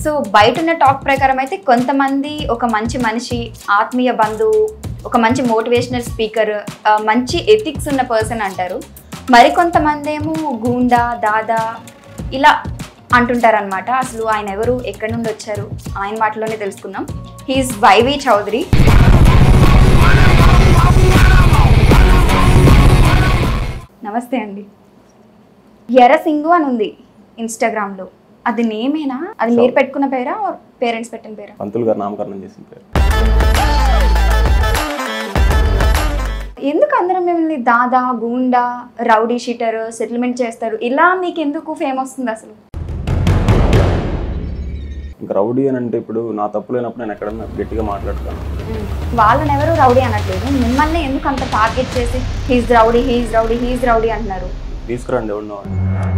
So బయట ఉన్న talk ప్రకారం అయితే కొంతమంది ఒక మంచి మనిషి ఆత్మీయ బంధువు ఒక మంచి మోటివేషనల్ స్పీకర్ మంచి ఎథిక్స్ ఉన్న పర్సన్ అంటారు మరికొంతమంది ఏమో గూండా దాదా ఇలా అంటుంటారనమాట అసలు ఆయన ఎవరు ఎక్కడి నుండి వచ్చారు ఆయన మాటలోనే తెలుసుకుందాం హీఈస్ వైవి చౌదరి నమస్తే అండి ఎర్ర సింగు అని ఉంది ఇన్స్టాగ్రామ్లో అది నేమేనా అది మీరు పెట్టుకున్న పేరా పేరెంట్స్ పెట్టిన పేరా పంతులు గారు నామకరణం చేసిన పేరు ఎందుకు అందరం మిమ్మల్ని దాదా గూండా రౌడీ షీటర్ సెటిల్మెంట్ చేస్తారు ఇలా మీకు ఎందుకు ఫేమ్ వస్తుంది అసలు ఇంకా రౌడీ అని అంటే ఇప్పుడు నా తప్పు లేనప్పుడు నేను ఎక్కడన్నా గట్టిగా మాట్లాడతాను వాళ్ళని ఎవరు రౌడీ అనట్లేదు మిమ్మల్ని ఎందుకు అంత టార్గెట్ చేసి he's rowdy he's rowdy he's rowdy అంటున్నారు తీసుకురండి ఎవరినో అని.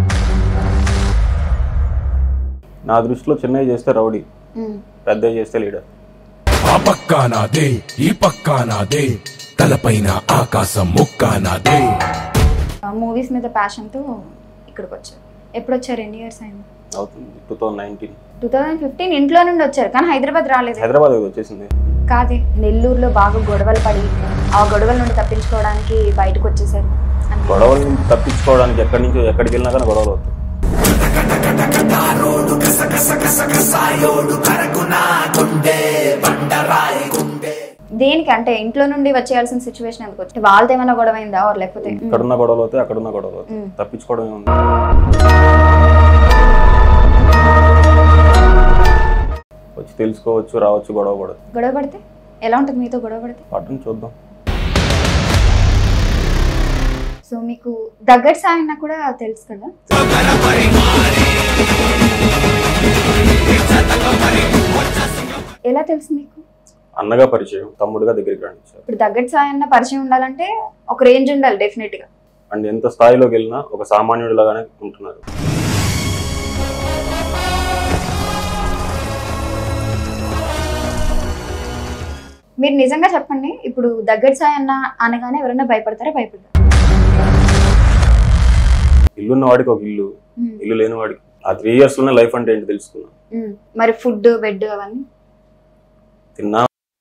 నా దృష్టిలో చిన్నవి చేస్తే రౌడీ మ్మ్. పెద్దవి చేస్తే లీడర్ ఆ పక్కా నాదే ఈ పక్కా నాదే తలపైన ఆకాశం ముక్కా నాదే మూవీస్ మీద ప్యాషన్తో ఇక్కడికి వచ్చారు ఎప్పుడు వచ్చారు ఎన్ని ఇయర్స్ అయింది అవుతుంది two thousand nineteen two thousand fifteen ఇంట్లో నుండి వచ్చారు కానీ హైదరాబాద్ రాలేదు హైదరాబాద్ ఏదో వచ్చేసింది కాదే నెల్లూరులో బాగా గొడవలు పడి ఆ గొడవల నుండి తప్పించుకోవడానికి బయటకు వచ్చేసారు అని. గొడవల నుంచి తప్పించుకోవడానికి ఎక్కడి నుంచో ఎక్కడికి వెళ్ళినా కానీ గొడవలు అవుతాయి దేనికి అంటే ఇంట్లో నుండి వచ్చేయాల్సిన సిచ్యువేషన్ ఎందుకు వచ్చింది వాళ్ళతో ఏమైనా గొడవ అయిందా or లేకపోతే ఇక్కడున్న గొడవలు అవుతాయి అక్కడున్న గొడవలు అవుతాయి మ్మ్. తప్పించుకోవడమే ఉంది వచ్చి తెలుసుకోవచ్చు రావచ్చు గొడవ పడదు గొడవ పడితే ఎలా ఉంటుంది మీతో గొడవ పడితే పట్టని చూద్దాం సో మీకు దగ్గర సాయన్న కూడా తెలుసు కదా ఎలా తెలుసు మీకు అన్నగా పరిచయం తమ్ముడుగా దగ్గరికి రానిచ్చారు ఇప్పుడు దగ్గర సాయన్న పరిచయం ఉండాలంటే ఒక రేంజ్ ఉండాలి డెఫినెట్ గా అండ్ ఎంత స్థాయిలోకి వెళ్ళినా ఒక సామాన్యుడిలాగానే ఉంటున్నారు మీరు నిజంగా చెప్పండి ఇప్పుడు దగ్గర సాయి అన్న అనగానే ఎవరైనా భయపడతారా భయపడతారా ఇల్లున్న వాడికి ఒక ఇల్లు ఉమ్, ఇల్లు లేని వాడికి ఆ త్రీ ఇయర్స్ లోనే లైఫ్ అంటే ఏంటి తెలుసుకున్నా ఉమ్. మరి ఫుడ్ బెడ్ అవన్నీ తిన్నా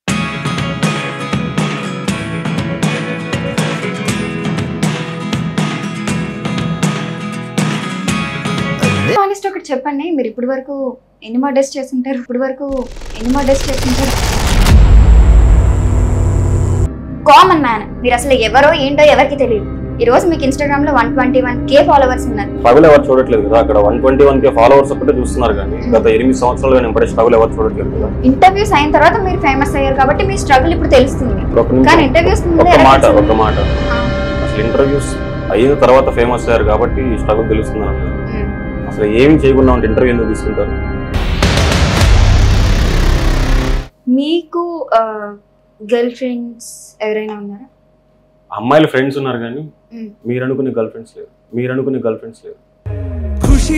ఆనెస్ట్ ఒకటి చెప్పండి మీరు ఇప్పటి వరకు ఎన్ని మర్డర్స్ చేస్తుంటారు ఇప్పటి వరకు ఎన్ని మర్డర్స్ చేస్తుంటారు కామన్ మ్యాన్ మీరు అసలు ఎవరో ఏంటో ఎవరికి తెలియదు ఈ రోజు మీకు ఇన్స్టాగ్రామ్ లో one twenty one K followers ఉన్నారు స్ట్రగుల్ ఎవరు చూడట్లేదు కదా అక్కడ one twenty one K followers ఒకటే చూస్తున్నారు కానీ గత ఎనిమిది సంవత్సరాలుగా నేను పడే స్ట్రగుల్ ఎవరు చూడట్లేదు కదా ఇంటర్వ్యూస్ అయిన తర్వాత మీరు ఫేమస్ అయ్యారు కాబట్టి మీ స్ట్రగుల్ ఇప్పుడు తెలుస్తుంది ఇప్పుడు ఒక కానీ నిమిషం ఇంటర్వ్యూస్ ముందు ఒక ఎలా మాట తెలుసు? ఒక మాట ఆ, అసలు ఇంటర్వ్యూస్ అయిన తర్వాత ఫేమస్ అయ్యారు కాబట్టి ఈ స్ట్రగుల్ తెలుస్తుంది అంటారు ఉమ్. అసలు ఏమి చేయకుండా ఉంటే ఇంటర్వ్యూ ఎందుకు తీసుకుంటారు మీకు గర్ల్ ఫ్రెండ్స్ ఎవరైనా ఉన్నారా అమ్మాయిల ఫ్రెండ్స్ ఉన్నారు కానీ ఉమ్. మీరు అనుకునే గర్ల్ ఫ్రెండ్స్ లేరు మీరు అనుకునే గర్ల్ ఫ్రెండ్స్ లేరు ఖుషి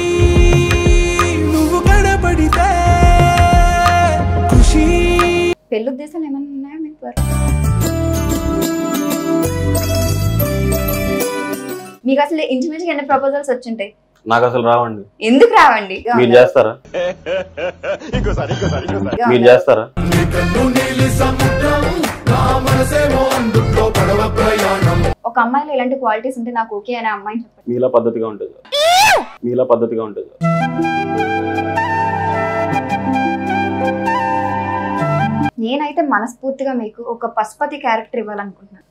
నువ్వు కనబడితే ఖుషి పెళ్లి ఉద్దేశాలు ఏమైనా ఉన్నాయా మీకు త్వరలో? మీకు అసలు ఇంచుమించుగా ఎన్ని ప్రపోజల్స్ వచ్చింటాయి నాకు అసలు రావండి ఎందుకు రావండి మీరు చేస్తారా మీరు చేస్తారా ఒక అమ్మాయిలో ఇలాంటి క్వాలిటీస్ ఉంటే నాకు ఓకే అనే అమ్మాయిని చెప్పండి మీలా పద్ధతిగా ఉంటుంది మీలా పద్ధతిగా ఉంటుంది నేనైతే మనస్ఫూర్తిగా మీకు ఒక పశుపతి క్యారెక్టర్ ఇవ్వాలనుకుంటున్నాను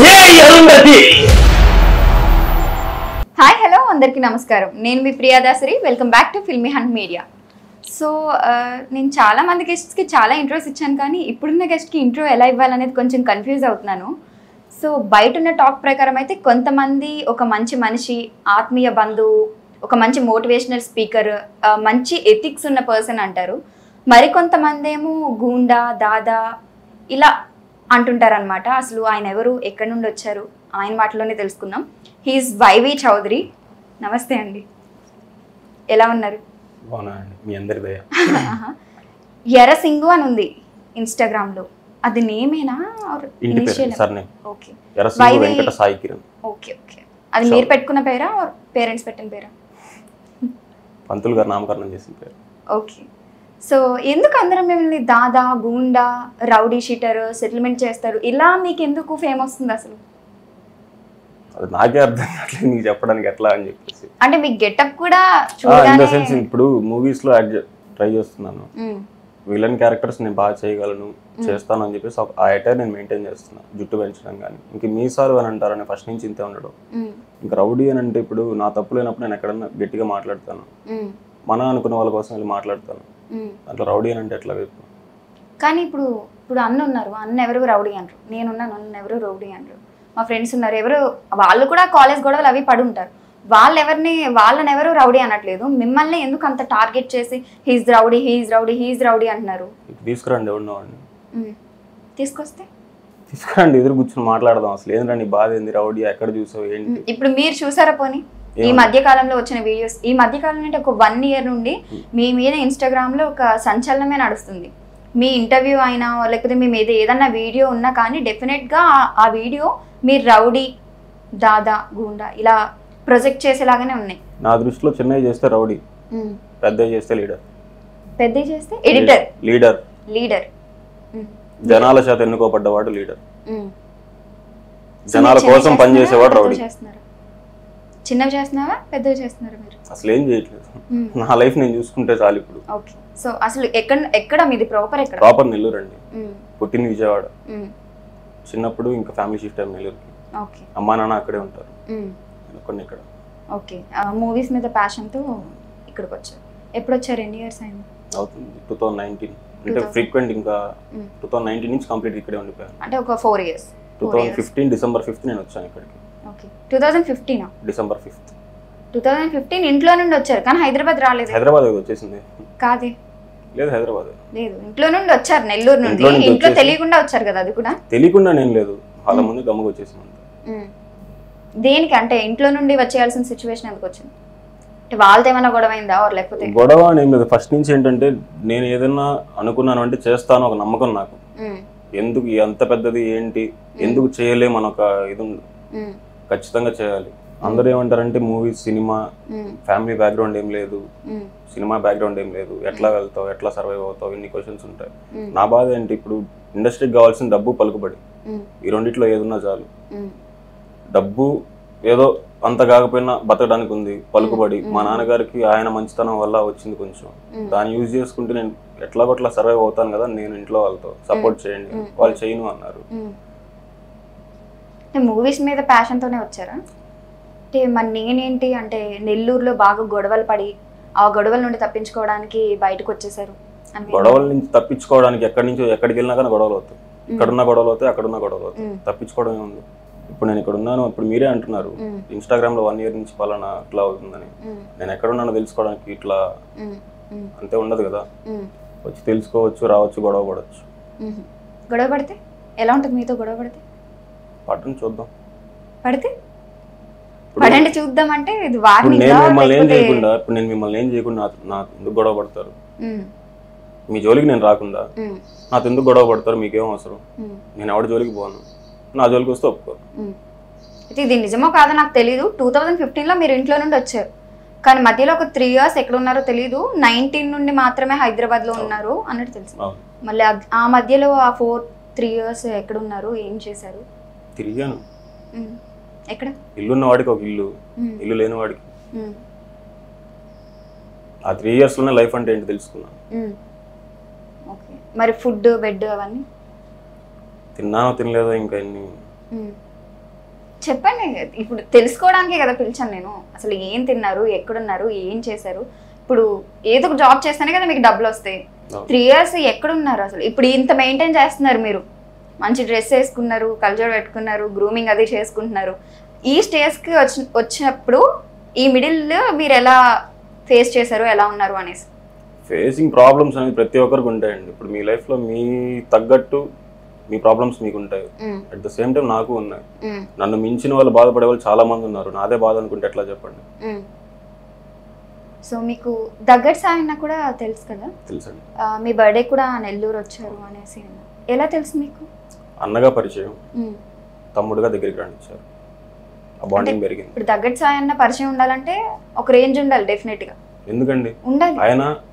హాయ్ హలో అందరికీ నమస్కారం నేను మీ Priya Dasari welcome back to Filmy Hunt Media so నేను చాలా మంది గెస్ట్స్కి చాలా ఇంట్రోస్ ఇచ్చాను కానీ ఇప్పుడున్న గెస్ట్కి ఇంట్రో ఎలా ఇవ్వాలనేది కొంచెం కన్ఫ్యూజ్ అవుతున్నాను సో బయట ఉన్న టాక్ ప్రకారం అయితే కొంతమంది ఒక మంచి మనిషి ఆత్మీయ బంధువు ఒక మంచి మోటివేషనల్ స్పీకర్ మంచి ఎథిక్స్ ఉన్న పర్సన్ అంటారు మరికొంతమంది ఏమో గూండా దాదా ఇలా అంటుంటారనమాట అసలు ఆయన ఎవరు ఎక్కడి నుండి వచ్చారు ఆయన మాటలోనే తెలుసుకుందాం హీఈస్ వైవి చౌదరి నమస్తే అండి ఎలా ఉన్నారు బాగున్నా అండి మీ అందరి దయ ఎర్ర సింగు అని ఉంది ఇన్స్టాగ్రామ్లో అది నేమేనా ఇంటి పేరు surname okay Yerrasingu YV- Venkata Sai Kiran okay okay అది మీరు పెట్టుకున్న పేరా పేరెంట్స్ పెట్టిన పేరా పంతులు గారు నామకరణం చేసిన పేరు ఓకే సో ఎందుకు అందరం మిమ్మల్ని దాదా గూండా రౌడీ షీటర్ సెటిల్మెంట్ చేస్తారు ఇలా మీకు ఎందుకు ఫేమ్ వస్తుంది అసలు అది నాకే అర్థం కావట్లేదు నీకు చెప్పడానికి ఎట్లా అని చెప్పేసి అంటే మీ గెటప్ కూడా ఇన్ ద చూడగానే సెన్స్ ఇప్పుడు మూవీస్ లో యాక్ట్ ట్రై చేస్తున్నాను ఉమ్, విలన్ క్యారెక్టర్స్ నేను బాగా చేయగలను చేస్తాను అని చెప్పేసి ఒక- ఆ అటైర్ నేను మెయింటైన్ చేస్తున్నా జుట్టు పెంచడం కానీ ఇంక మీసారు అని అంటారని ఫస్ట్ నుంచి ఇంతే ఉండడం ఉమ్, ఇంకా రౌడీ అని అంటే ఇప్పుడు నా తప్పు లేనప్పుడు నేను ఎక్కడన్నా గట్టిగా మాట్లాడతాను ఉమ్, మన అనుకున్న వాళ్ళ కోసం వెళ్ళి మాట్లాడతాను ఉమ్. దాంట్లో రౌడీ అని అంటే ఎట్లా వైపు కానీ ఇప్పుడు ఇప్పుడు అన్న ఉన్నారు అన్న ఎవరు రౌడీ అంటారు నేనున్నాను అన్న ఎవరు రౌడీ అంటారు మా ఫ్రెండ్స్ ఉన్నారు ఎవరు వాళ్ళు కూడా కాలేజ్ గొడవలు అవి పడి ఉంటారు వాళ్ళు ఎవరిని వాళ్ళని ఎవరు రౌడీ అనట్లేదు మిమ్మల్ని ఎందుకు అంత టార్గెట్ చేసి he's rowdy he's rowdy he's rowdy అంటున్నారు ఇటు తీసుకురండి ఎవరినో వాడిని ఉమ్. తీసుకొస్తే తీసుకురండి ఎదురు కూర్చొని మాట్లాడదాం అసలు ఏంద్రా నీ బాధ ఏంది రౌడీ ఎక్కడ చూసావు ఏంటి ఉమ్, ఇప్పుడు మీరు చూసారా పోనీ ఈ ఏమని? మధ్య కాలంలో వచ్చిన వీడియోస్ ఈ మధ్య కాలంలో అంటే ఒక వన్ ఇయర్ నుండి మీ మీద ఇన్స్టాగ్రామ్ లో ఒక సంచలనమే నడుస్తుంది మీ ఇంటర్వ్యూ అయినా లేకపోతే మీ మీద ఏదన్నా వీడియో ఉన్నా కానీ డెఫినెట్ గా ఆ- ఆ వీడియో మీరు రౌడీ దాదా గూండా ఇలా ప్రొజెక్ట్ చేసేలాగానే ఉన్నాయి నా దృష్టిలో చిన్నవి చేస్తే రౌడీ పెద్దవి చేస్తే లీడర్ పెద్ద చేస్తే ఎడిటర్ లీడర్ లీడర్ జనాల చేత ఎన్నుకోబడ్డవాడు లీడర్ జనాల కోసం పనిచేసేవాడు రౌడీ చేస్తున్నారు చిన్నవి చేస్తున్నావా పెద్దవి చేస్తున్నారా మీరు అసలు ఏం చేయట్లేదు నా లైఫ్ నేను చూసుకుంటే చాలు ఇప్పుడు ఓకే సో అసలు ఎక్కడ ఎక్కడ మీది ప్రాపర్ ఎక్కడ ప్రాపర్ నెల్లూరు అండి ఉమ్, పుట్టిన విజయవాడ ఉమ్, చిన్నప్పుడు ఇంకా ఫ్యామిలీ షిఫ్ట్ అయ్యాం నెల్లూరుకి ఓకే అమ్మా నాన్న అక్కడే ఉంటారు ఉమ్. నేను కొన్ని ఇక్కడ ఓకే మూవీస్ మీద ప్యాషన్తో ఇక్కడికి వచ్చారు ఎప్పుడు వచ్చారు ఎన్ని ఇయర్స్ అయింది అవుతుంది టూ థౌజండ్ నైన్టీన్ అంటే 2000. ఫ్రీక్వెంట్ ఇంకా Mm. టూ థౌజండ్ నైన్టీన్ నుంచి కంప్లీట్ ఇక్కడే ఉండిపోయాను అంటే ఒక four years two thousand fifteen December fifth నేను వచ్చాను ఇక్కడికి okay two thousand fifteen December fifth two thousand fifteen ఇంట్లో నుండి వచ్చారు కానీ హైదరాబాద్ రాలేదు హైదరాబాద్ వచ్చేసింది కాదే లేదు హైదరాబాద్ లేదు ఇంట్లో నుండి వచ్చారు నెల్లూరు నుండి ఇంట్లో నుంచి ఇంట్లో వచ్చేసి- తెలియకుండా వచ్చారు కదా అది కూడా తెలియకుండా నేను లేదు వాళ్ళ ముందు గమ్మకు వచ్చేసింది అంతే. ఉమ్. దేనికి అంటే ఇంట్లో నుండి వచ్చేయాల్సిన సిచ్యువేషన్ ఎందుకు వచ్చింది అంటే వాళ్ళతో ఏమైనా గొడవ అయిందా or లేకపోతే గొడవ అని ఏం లేదు ఫస్ట్ నుంచి ఏంటంటే నేను ఏదైనా అనుకున్నాను అంటే చేస్తాను ఒక నమ్మకం నాకు ఉమ్, ఎందుకు ఎంత పెద్దది ఏంటి ఎందుకు చేయలేము అని ఒక ఇది ఉంది ఉమ్, ఖచ్చితంగా చేయాలి అందరూ ఏమంటారంటే మూవీస్ సినిమా ఉమ్, ఫ్యామిలీ బ్యాక్గ్రౌండ్ ఏం లేదు ఉమ్, సినిమా బ్యాక్గ్రౌండ్ ఏం లేదు ఎట్లా వెళ్తావు ఎట్లా సర్వైవ్ అవుతావు ఇన్ని క్వశ్చన్స్ ఉంటాయి ఉమ్, నా బాధ ఏంటి ఇప్పుడు ఇండస్ట్రీకి కావాల్సిన డబ్బు పలుకుబడి ఉమ్, ఈ రెండిట్లో ఏదున్నా చాలు ఉమ్, డబ్బు ఏదో అంత కాకపోయినా బతకడానికి ఉంది పలుకుబడి మా నాన్నగారికి ఆయన మంచితనం వల్ల వచ్చింది కొంచెం ఉమ్. దాన్ని యూజ్ చేసుకుంటే నేను ఎట్లా కొట్లా సర్వైవ్ అవుతాను కదా నేను ఇంట్లో వాళ్ళతో సపోర్ట్ చేయండి మ్మ్. వాళ్ళు చేయను అన్నారు ఉమ్. అంటే మూవీస్ మీద ప్యాషన్తోనే వచ్చారా అంటే మరి నేనేంటి అంటే నెల్లూరులో బాగా గొడవలు పడి ఆ గొడవల నుండి తప్పించుకోవడానికి బయటకు వచ్చేసారు అని విన్నాను. గొడవల నుంచి తప్పించుకోవడానికి ఎక్కడి నుంచో ఎక్కడికి వెళ్ళినా కానీ గొడవలు అవుతాయి ఇక్కడున్న గొడవలు అవుతాయి అక్కడున్న గొడవలు అవుతాయి మ్మ్. తప్పించుకోవడం ఏముంది ఇప్పుడు నేను ఇక్కడ ఉన్నాను ఇప్పుడు మీరే అంటున్నారు ఉమ్, ఇన్స్టాగ్రామ్ లో వన్ ఇయర్ నుంచి పలానా ఇట్లా అవుతుందని ఉమ్, నేను ఎక్కడున్నానో తెలుసుకోవడానికి ఇట్లా ఉమ్, ఉమ్, అంతే ఉండదు కదా ఉమ్, వచ్చి తెలుసుకోవచ్చు రావచ్చు గొడవ పడవచ్చు ఉమ్. గొడవ పడితే ఎలా ఉంటుంది మీతో గొడవ పడితే పట్టని చూద్దాం పడితే ఇప్పుడు పడండి చూద్దాం అంటే ఇది ఇప్పుడు వార్నింగ్ నేను మిమ్మల్ని ఏం చేయకుండా ఇప్పుడు నేను మిమ్మల్ని ఏం చేయకుండా నా- నాకు ఎందుకు గొడవ పడతారు మీ జోలికి నేను రాకుండా నాతో ఎందుకు గొడవ పడతారు మీకేం అవసరం నేను ఎవరి జోలికి పోను నా జోలికి వస్తే ఒప్పుకో అయితే ఇది నిజమో కాదో నాకు తెలియదు టూ థౌజండ్ ఫిఫ్టీన్లో మీరు ఇంట్లో నుండి వచ్చారు కానీ మధ్యలో ఒక త్రీ ఇయర్స్ ఎక్కడ ఉన్నారో తెలియదు నైన్టీన్ నుండి మాత్రమే హైదరాబాద్లో ఉన్నారు అన్నట్టు తెలుసు అవును. మళ్ళీ ఆ- ఆ మధ్యలో ఆ ఫోర్ త్రీ ఇయర్స్ ఎక్కడ ఉన్నారు ఏం చేశారు తిరిగాను ఉమ్. ఎక్కడ ఇల్లున్న వాడికి ఒక ఇల్లు ఉమ్. ఇల్లు లేని వాడికి ఉమ్. ఆ త్రీ ఇయర్స్ లోనే లైఫ్ అంటే ఏంటి తెలుసుకున్నాను ఉమ్. ఓకే మరి ఫుడ్ బెడ్ అవన్నీ తిన్నానో తినలేదో ఇంకా ఎన్ని ఉమ్. చెప్పండి ఇప్పుడు తెలుసుకోవడానికే కదా పిలిచాను నేను అసలు ఏం తిన్నారు ఎక్కడున్నారు ఏం చేశారు ఇప్పుడు ఏదో ఒక జాబ్ చేస్తేనే కదా మీకు డబ్బులు వస్తాయి అవును. త్రీ ఇయర్స్ ఎక్కడున్నారు అసలు ఇప్పుడు ఇంత మెయింటైన్ చేస్తున్నారు మీరు మంచి డ్రెస్ వేసుకున్నారు కల్చర్ పెట్టుకున్నారు గ్రూమింగ్ అది చేసుకుంటున్నారు ఈ స్టేజ్కి వచ్చి వచ్చినప్పుడు ఈ మిడిల్ మీరు ఎలా ఫేస్ చేశారు ఎలా ఉన్నారు అనేసి ఫేసింగ్ ప్రాబ్లమ్స్ అనేది ప్రతి ఒక్కరికి ఉంటాయండి ఇప్పుడు మీ life లో మీ తగ్గట్టు మీ ప్రాబ్లమ్స్ మీకు ఉంటాయి um, at the same time నాకు ఉన్నాయి ఉమ్, నన్ను మించిన వాళ్ళు బాధపడే వాళ్ళు చాలా మంది ఉన్నారు నాదే బాధ అనుకుంటే ఎట్లా చెప్పండి ఉమ్. సో మీకు దగ్గర సాయన్న కూడా తెలుసు కదా తెలుసండి ఆ, మీ బర్త్డే కూడా నెల్లూరు వచ్చారు అనేసి అన్నారు. ఎలా తెలుసు మీకు అన్నగా పరిచయం ఉమ్. తమ్ముడుగా దగ్గరికి రానిచ్చారు ఆ బాండింగ్ పెరిగింది ఇప్పుడు దగ్గర సాయన్న పరిచయం ఉండాలంటే ఒక రేంజ్ ఉండాలి డెఫినెట్ గా ఎందుకండి ఉండాలి ఆయన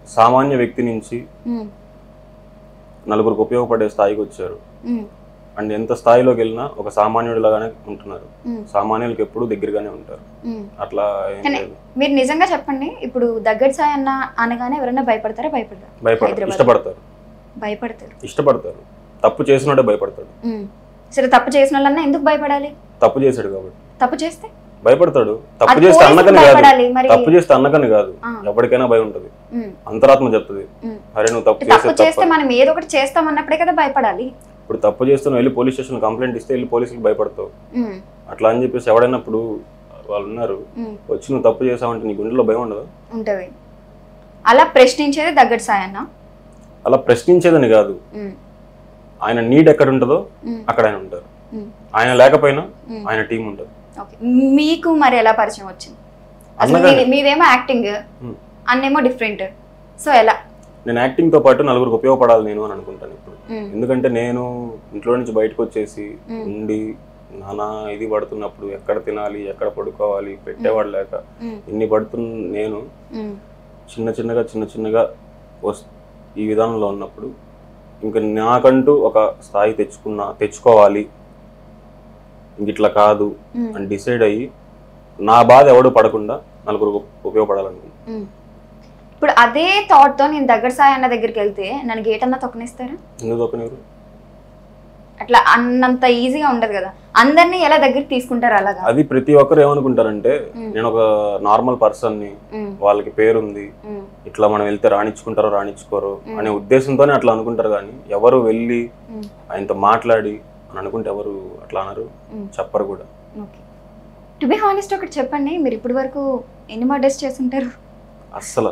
సామాన్య వ్యక్తి నుంచి ఉమ్, నలుగురికి ఉపయోగపడే స్థాయికి వచ్చారు ఉమ్, అండ్ ఎంత స్థాయిలోకి వెళ్ళినా ఒక సామాన్యుడిలాగానే ఉంటున్నారు ఉమ్, సామాన్యులకి ఎప్పుడు దగ్గరగానే ఉంటారు ఉమ్. అట్లా ఏం కానీ లేదు మీరు నిజంగా చెప్పండి ఇప్పుడు దగ్గర సాయి అన్న అనగానే ఎవరైనా భయపడతారా భయపడతారు భయపడతారు హైదరాబాద్. ఇష్టపడతారు భయపడతారు ఇష్టపడతారు తప్పు చేసినోడే భయపడతాడు ఉమ్. సరే తప్పు చేసిన వాళ్ళన్నా ఎందుకు భయపడాలి తప్పు చేశాడు కాబట్టి తప్పు చేస్తే భయపడతాడు తప్పు అది చేస్తే పోలీసులకు అన్నకని కాదు భయపడాలి మరి తప్పు చేస్తే అన్నకని కాదు ఆ. ఎవరికైనా భయం ఉంటుంది ఉమ్, అంతరాత్మ చెప్తుంది ఉమ్. అరే నువ్వు తప్పు తప్పు చేస్తే చేస్తే తప్ప మనం ఏదో ఒకటి చేస్తాం అన్నప్పుడే కదా భయపడాలి ఇప్పుడు తప్పు చేస్తే నువ్వు వెళ్ళి పోలీస్ స్టేషన్ కంప్లైంట్ ఇస్తే వెళ్ళి పోలీసులకు భయపడతావు ఉమ్, అట్లా అని చెప్పేసి ఎవడైనా ఇప్పుడు వాళ్ళు ఉన్నారు ఉమ్, వచ్చి నువ్వు తప్పు చేసావంటే నీ గుండెలో భయం ఉండదు ఉంటది అలా ప్రశ్నించేది దగ్గర సాయి అన్న అలా ప్రశ్నించేదని కాదు ఉమ్, ఆయన నీడ్ ఎక్కడ ఉంటుందో ఉమ్, అక్కడ ఆయన ఉంటారు ఉమ్, ఆయన లేకపోయినా ఉమ్. ఆయన టీం ఉంటుంది ఓకే మీకు మరి ఎలా పరిచయం వచ్చింది అసలు అన్నగానే. మీది- మీదేమో యాక్టింగ్ ఉమ్. అన్నేమో డిఫరెంట్ సో ఎలా నేను యాక్టింగ్ తో పాటు నలుగురికి ఉపయోగపడాలి నేను అని అనుకుంటాను ఇప్పుడు ఉమ్, ఎందుకంటే నేను ఇంట్లో నుంచి బయటకు వచ్చేసి ఉమ్. ఉండి నానా ఇది పడుతున్నప్పుడు ఎక్కడ తినాలి ఎక్కడ పడుకోవాలి పెట్టేవాడు లేక ఉమ్, ఇన్ని పడుతున్న నేను ఉమ్, చిన్న చిన్నగా చిన్న చిన్నగా వస్ ఈ విధానంలో ఉన్నప్పుడు ఇంకా నాకంటూ ఒక స్థాయి తెచ్చుకున్నా తెచ్చుకోవాలి ఇంక ఇట్లా కాదు ఉమ్, అని డిసైడ్ అయ్యి నా బాధ ఎవడు పడకుండా నలుగురు ఉపయోగపడాలనుకుంటున్నాను ఉమ్. ఇప్పుడు అదే థాట్ తో నేను దగ్గర సాయి అన్న దగ్గరికి వెళ్తే నన్ను గేట్ అన్న తొక్కనిస్తారా ఎందుకు ఒకనివ్వరు? అట్లా అన్నంత ఈజీగా ఉండదు కదా అందరినీ ఎలా దగ్గరికి తీసుకుంటారు అలాగా అది ప్రతి ఒక్కరు ఏమనుకుంటారంటే ఉమ్, నేను ఒక నార్మల్ పర్సన్ని ఉమ్, వాళ్ళకి పేరుంది ఉమ్, ఇట్లా మనం వెళ్తే రాణించుకుంటారో రాణించుకోరు మ్మ్. అనే ఉద్దేశంతోనే అట్లా అనుకుంటారు కానీ ఎవరు వెళ్ళి ఉమ్, ఆయనతో మాట్లాడి అని అనుకుంటే ఎవరు అట్లా అనరు ఉమ్. చెప్పరు కూడా ఓకే టు బి హానెస్ట్ ఒకటి చెప్పండి మీరు ఇప్పటి వరకు ఎన్ని మర్డర్స్ చేస్తుంటారు అస్సలు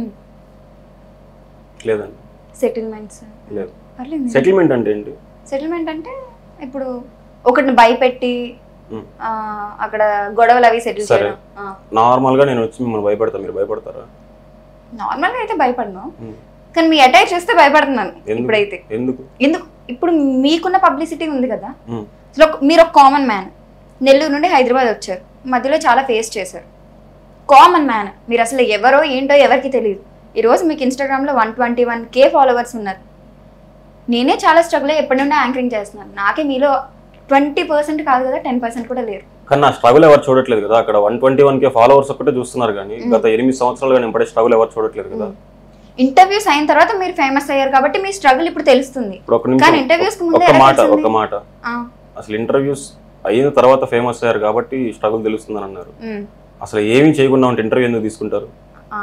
లేదండి సెటిల్మెంట్స్ లేదు పర్లేదు సెటిల్మెంట్ అంటే ఏంటి సెటిల్మెంట్ అంటే ఇప్పుడు ఒకటిని భయపెట్టి మ్మ్. ఆ, అక్కడ గొడవలు అవి సెటిల్ సరే. చేయడం నార్మల్ గా నేను వచ్చి మిమ్మల్ని భయపడతా మీరు భయపడతారా నార్మల్గా అయితే భయపడను మ్మ్. కానీ మీ అటాక్ చేస్తే భయపడుతున్నాను ఎందుకు? ఇప్పుడైతే ఎందుకు ఎందుకు ఇప్పుడు మీకున్న పబ్లిసిటీ ఉంది కదా మ్మ్. అసలు ఒక- మీరు ఒక కామన్ మ్యాన్ నెల్లూరు నుండి హైదరాబాద్ వచ్చారు మధ్యలో చాలా ఫేస్ చేశారు కామన్ మ్యాన్ మీరు అసలు ఎవరో ఏంటో ఎవరికి తెలియదు ఈరోజు మీకు ఇన్స్టాగ్రామ్లో one twenty one K followers ఉన్నారు నేనే చాలా స్ట్రగుల్ ఎప్పటి నుండి యాంకరింగ్ చేస్తున్నాను నాకే మీలో ట్వంటీ పర్సెంట్ కాదు కదా టెన్ పర్సెంట్ కూడా లేరు కానీ నా స్ట్రగుల్ ఎవరు చూడట్లేదు కదా అక్కడ one twenty one K followers ఒక్కటే చూస్తున్నారు కానీ మ్మ్. గత ఎనిమిది సంవత్సరాలుగా నేను పడే స్ట్రగుల్ ఎవరు చూడట్లేదు కదా ఇంటర్వ్యూస్ అయిన తర్వాత మీరు ఫేమస్ అయ్యారు కాబట్టి మీ స్ట్రగుల్ ఇప్పుడు తెలుస్తుంది ఇప్పుడు ఒక కానీ నిమిషం interviews కు ముందే ఒక్క ఎలా మాట తెలిసింది? ఒక మాట ఆ, అసలు ఇంటర్వ్యూస్ అయిన తర్వాత ఫేమస్ అయ్యారు కాబట్టి స్ట్రగుల్ తెలుస్తుందని అన్నారు ఉమ్, అసలు ఏమీ చేయకుండా ఉంటే ఇంటర్వ్యూ ఎందుకు తీసుకుంటారు ఆ.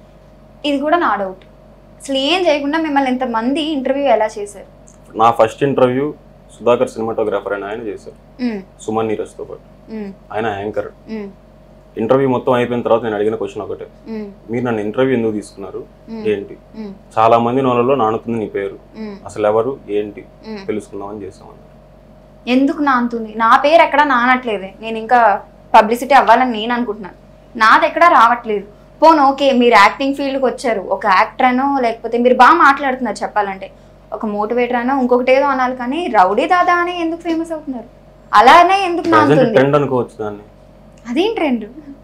ఇది కూడా నా డౌట్ అసలు ఏం చేయకుండా మిమ్మల్ని ఇంతమంది ఇంటర్వ్యూ ఎలా చేశారు నా ఫస్ట్ ఇంటర్వ్యూ సుధాకర్ సినిమాటోగ్రాఫర్ అని ఆయన చేశారు ఉమ్, సుమన్ నీరజ్తో పాటు ఉమ్, ఆయన యాంకర్ ఉమ్, ఇంటర్వ్యూ మొత్తం అయిపోయిన తర్వాత నేను అడిగిన క్వశ్చన్ ఒకటే ఉమ్, మీరు నన్ను ఇంటర్వ్యూ ఎందుకు తీసుకున్నారు ఉమ్, ఏంటి ఉమ్, చాలా మంది నోళ్ళలో నానుతుంది నీ పేరు ఉమ్, అసలు ఎవరు ఏంటి ఉమ్. తెలుసుకుందామని చేసామన్నారు ఎందుకు నానుతుంది నా పేరు ఎక్కడ నానట్లేదే నేను ఇంకా పబ్లిసిటీ అవ్వాలని నేను అనుకుంటున్నాను నాది ఎక్కడ రావట్లేదు పోను ఓకే మీరు యాక్టింగ్ ఫీల్డ్కి వచ్చారు ఒక యాక్టర్ అనో లేకపోతే మీరు బాగా మాట్లాడుతున్నారు చెప్పాలంటే ఒక మోటివేటర్ అనో ఇంకొకటి ఏదో అనాలి కానీ రౌడీ దాదా అని ఎందుకు ఫేమస్ అవుతున్నారు అలానే ఎందుకు ప్రజెంట్ నానుతుంది ట్రెండ్ అనుకోవచ్చు దాన్ని అదేం ట్రెండ్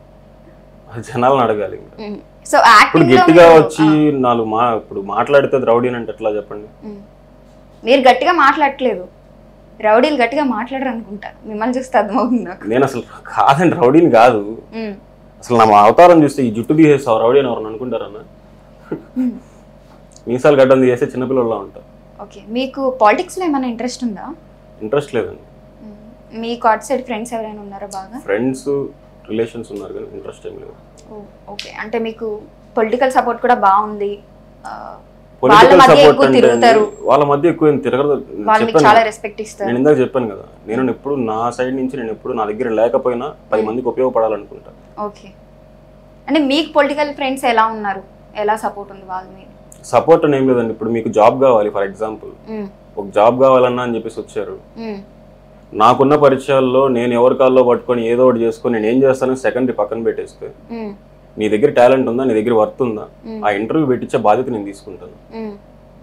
అది జనాలను అడగాలి ఇంకా సో ఇప్పుడు యాక్టింగ్ గట్టిగా వచ్చి నాలుగు మా ఇప్పుడు మాట్లాడితే రౌడీ అంటే ఎట్లా చెప్పండి మీరు గట్టిగా మాట్లాడట్లేదు రౌడీలు గట్టిగా మాట్లాడరు అనుకుంటా మిమ్మల్ని చూస్తే అర్థమవుతుంది నాకు నేను అసలు కాదండి రౌడీని కాదు ఉమ్, అసలు నా అవతారం చూస్తే ఈ జుట్టు తీసేస్తావు రౌడీ అని ఎవరైనా అనుకుంటారన్న ఉమ్. మీసాలు గడ్డం తీసేస్తే చిన్నపిల్లల్లో ఉంటారు ఓకే మీకు పాలిటిక్స్లో ఏమైనా ఇంట్రెస్ట్ ఉందా ఇంట్రెస్ట్ లేదండి మ్మ్. మీకు అటు సైడ్ ఫ్రెండ్స్ ఎవరైనా ఉన్నారా బాగా ఫ్రెండ్స్ రిలేషన్స్ ఉన్నారు కానీ ఇంట్రెస్ట్ ఏం లేదు ఓ, ఓకే అంటే మీకు పొలిటికల్ సపోర్ట్ కూడా బాగుంది ఆ, పొలిటికల్ మధ్య సపోర్ట్ ఎక్కువ అంటే తిరుగుతారు. వాళ్ళ మధ్య ఎక్కువ ఏం తిరగదు వాళ్ళు మీకు చెప్పాను చాలా కదా. రెస్పెక్ట్ ఇస్తారు నేను ఇందాక చెప్పాను కదా నేను ఎప్పుడు నా సైడ్ నుంచి నేను ఎప్పుడు నా దగ్గర లేకపోయినా పది మ్మ్. మందికి ఉపయోగపడాలనుకుంటా ఓకే అంటే మీకు పొలిటికల్ ఫ్రెండ్స్ ఎలా ఉన్నారు ఎలా సపోర్ట్ ఉంది వాళ్ళ మీద సపోర్ట్ అని ఏం లేదండి ఇప్పుడు మీకు జాబ్ కావాలి ఫర్ ఎగ్జాంపుల్ మ్మ్. ఒక జాబ్ కావాలన్నా అని చెప్పేసి వచ్చారు మ్మ్. నాకున్న పరిచయాల్లో నేను ఎవరి కాల్లో పట్టుకొని ఏదో ఒకటి చేసుకొని నేను ఏం చేస్తానని సెకండరీ పక్కన పెట్టేస్తే మ్మ్. నీ దగ్గర టాలెంట్ ఉందా నీ దగ్గర వర్త్ ఉందా మ్మ్. ఆ ఇంటర్వ్యూ పెట్టించే బాధ్యత నేను తీసుకుంటాను మ్మ్.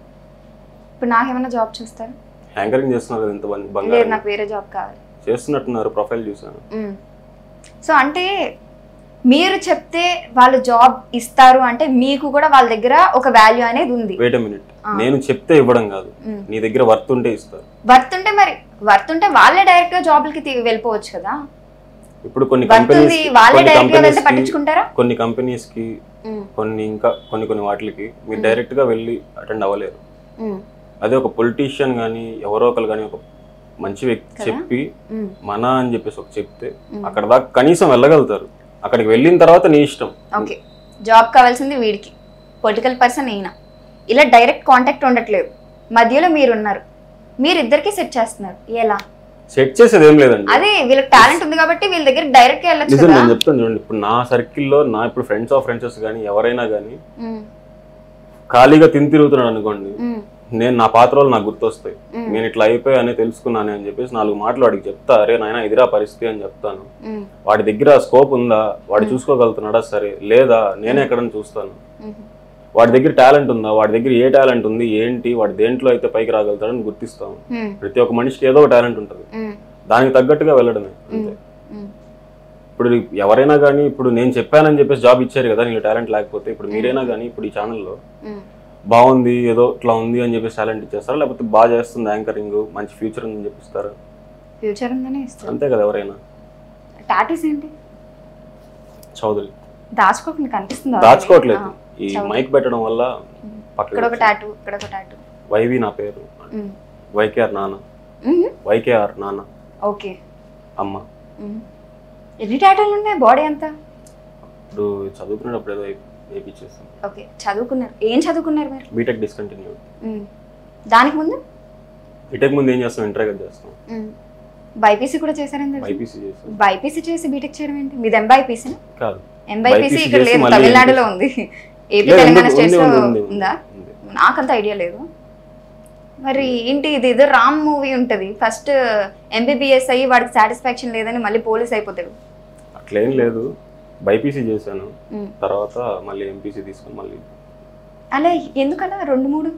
ఇప్పుడు నాకేమైనా జాబ్ చూస్తారు యాంకరింగ్ చేస్తున్నారు కదా ఇంత బంగారం లేదు బంగారం నాకు వేరే జాబ్ కావాలి చేస్తున్నట్టున్నారు ప్రొఫైల్ చూసాను మ్మ్. సో అంటే మీరు చెప్తే వాళ్ళు జాబ్ ఇస్తారు అంటే మీకు కూడా వాళ్ళ దగ్గర ఒక వాల్యూ అనేది ఉంది వెయిట్ మినిట్ ఆ. నేను చెప్తే ఇవ్వడం కాదు మ్మ్. నీ దగ్గర వర్త్ ఉంటే ఇస్తారు వర్త్ ఉంటే మరి వర్త్ ఉంటే వాళ్ళే డైరెక్ట్ గా జాబ్లకి తీ- వెళ్ళిపోవచ్చు కదా ఇప్పుడు కొన్ని వర్త్ కంపెనీస్ ఉంది వాళ్ళే కొన్ని డైరెక్ట్ గా వెళ్తే కంపెనీస్ పట్టించుకుంటారా కొన్ని కంపెనీస్ కి ఉమ్, కొన్ని ఇంకా కొన్ని కొన్ని వాటికి మీరు డైరెక్ట్ గా వెళ్ళి అటెండ్ అవ్వలేరు ఉమ్, అదే ఒక పొలిటీషియన్ కానీ ఎవరో ఒకరు కానీ ఒక మంచి వ్యక్తి కదా? చెప్పి ఉమ్, మన అని చెప్పేసి ఒక చెప్తే ఉమ్. అక్కడ దాకా కనీసం వెళ్ళగలుగుతారు అక్కడికి వెళ్ళిన తర్వాత నీ ఇష్టం ఓకే జాబ్ కావాల్సింది వీడికి పొలిటికల్ పర్సన్ ఈయన ఇలా డైరెక్ట్ కాంటాక్ట్ ఉండట్లేదు మధ్యలో మీరు ఉన్నారు మీరు ఇద్దరికి సెట్ చేస్తున్నారు ఎలా సెట్ చేసేది ఏం లేదండి అదే వీళ్ళకి టాలెంట్ ఉంది కాబట్టి వీళ్ళ దగ్గర డైరెక్ట్ గా వెళ్ళొచ్చు నిజం కదా నేను చెప్తాను చూడండి ఇప్పుడు నా సర్కిల్లో నా ఇప్పుడు ఫ్రెండ్స్ ఆఫ్ ఫ్రెండ్స్ కానీ ఎవరైనా కానీ ఉమ్, ఖాళీగా తిని తిరుగుతున్నాడు అనుకోండి ఉమ్, నేను నా పాత్రలు నాకు గుర్తొస్తాయి ఉమ్, నేను ఇట్లా అయిపోయానే తెలుసుకున్నాను అని చెప్పేసి నాలుగు మాటలు వాడికి చెప్తా అరే నాయన ఇదిరా పరిస్థితి అని చెప్తాను ఉమ్, వాడి దగ్గర స్కోప్ ఉందా వాడు చూసుకోగలుగుతున్నాడా సరే లేదా నేనే ఎక్కడని చూస్తాను ఉమ్, వాడి దగ్గర టాలెంట్ ఉందా వాడి దగ్గర ఏ టాలెంట్ ఉంది ఏంటి వాడి దేంట్లో అయితే పైకి రాగలుగుతాడని గుర్తిస్తాం ఉమ్, ప్రతి ఒక్క మనిషికి ఏదో ఒక టాలెంట్ ఉంటుంది ఉమ్, దానికి తగ్గట్టుగా వెళ్ళడమే అంతే ఉమ్, ఇప్పుడు ఎవరైనా కానీ ఇప్పుడు నేను చెప్పానని చెప్పేసి జాబ్ ఇచ్చారు కదా నీకు టాలెంట్ లేకపోతే ఇప్పుడు మీరైనా కానీ ఇప్పుడు ఈ ఛానల్లో ఉమ్, బాగుంది ఏదో ఇట్లా ఉంది అని చెప్పేసి టాలెంట్ ఇచ్చేస్తారా లేకపోతే బాగా చేస్తుంది యాంకరింగ్ మంచి ఫ్యూచర్ ఉందని చెప్పిస్తారా ఫ్యూచర్ ఉందనే ఇస్తారు అంతే కదా ఎవరైనా టాటూస్ ఏంటి చౌదరి దాచుకోకుండా కనిపిస్తుంది దాచుకోవట్లేదు ఈ చౌదరి. మైక్ పెట్టడం వల్ల ఇక్కడ ఒక పక్కన టాటూ ఇక్కడ ఒక టాటూ వైవి నా పేరు వైకేఆర్ నాన్న వైకేఆర్ నాన్న ఓకే అమ్మ ఎన్ని టాటూలు ఉన్నాయి బాడీ అంతా ఇప్పుడు చదువుకునేటప్పుడు ఏదో వేయించేస్తాం ఓకే చదువుకున్నారు ఏం చదువుకున్నారు మీరు బీటెక్ డిస్కంటిన్యూ ఉమ్. దానికి ముందు బీటెక్ ముందు ఏం చేస్తాం ఇంటర్ కదా చేస్తాం బైపీసీ కూడా చేశారని తెలుసు బైపీసీ చేస్తాం బైపీసీ చేసి బీటెక్ చేయడం ఏంటి మీది ఎంబైపీసీ కాదు ఎంబైపీసీ BIPC ఇక్కడ చేసి లేదు మళ్ళీ తమిళనాడులో ఉంది ఏపీ లేదు, తెలంగాణ ఉంది, స్టేట్స్ లో ఉంది, ఉంది, ఉంది, ఉందా ఉంది. నాకంత ఐడియా లేదు మరి ఏంటి ఇది ఏదో రామ్ మూవీ ఉంటది ఫస్ట్ ఎంబీబీఎస్ అయ్యి వాడికి సాటిస్ఫాక్షన్ లేదని మళ్ళీ పోలీస్ అయిపోతాడు అట్లేం లేదు బైపీసీ చేశాను ఉమ్. తర్వాత మళ్ళీ ఎంపీసీ తీసుకొని మళ్ళీ అలా ఎందుకలా రెండు మూడు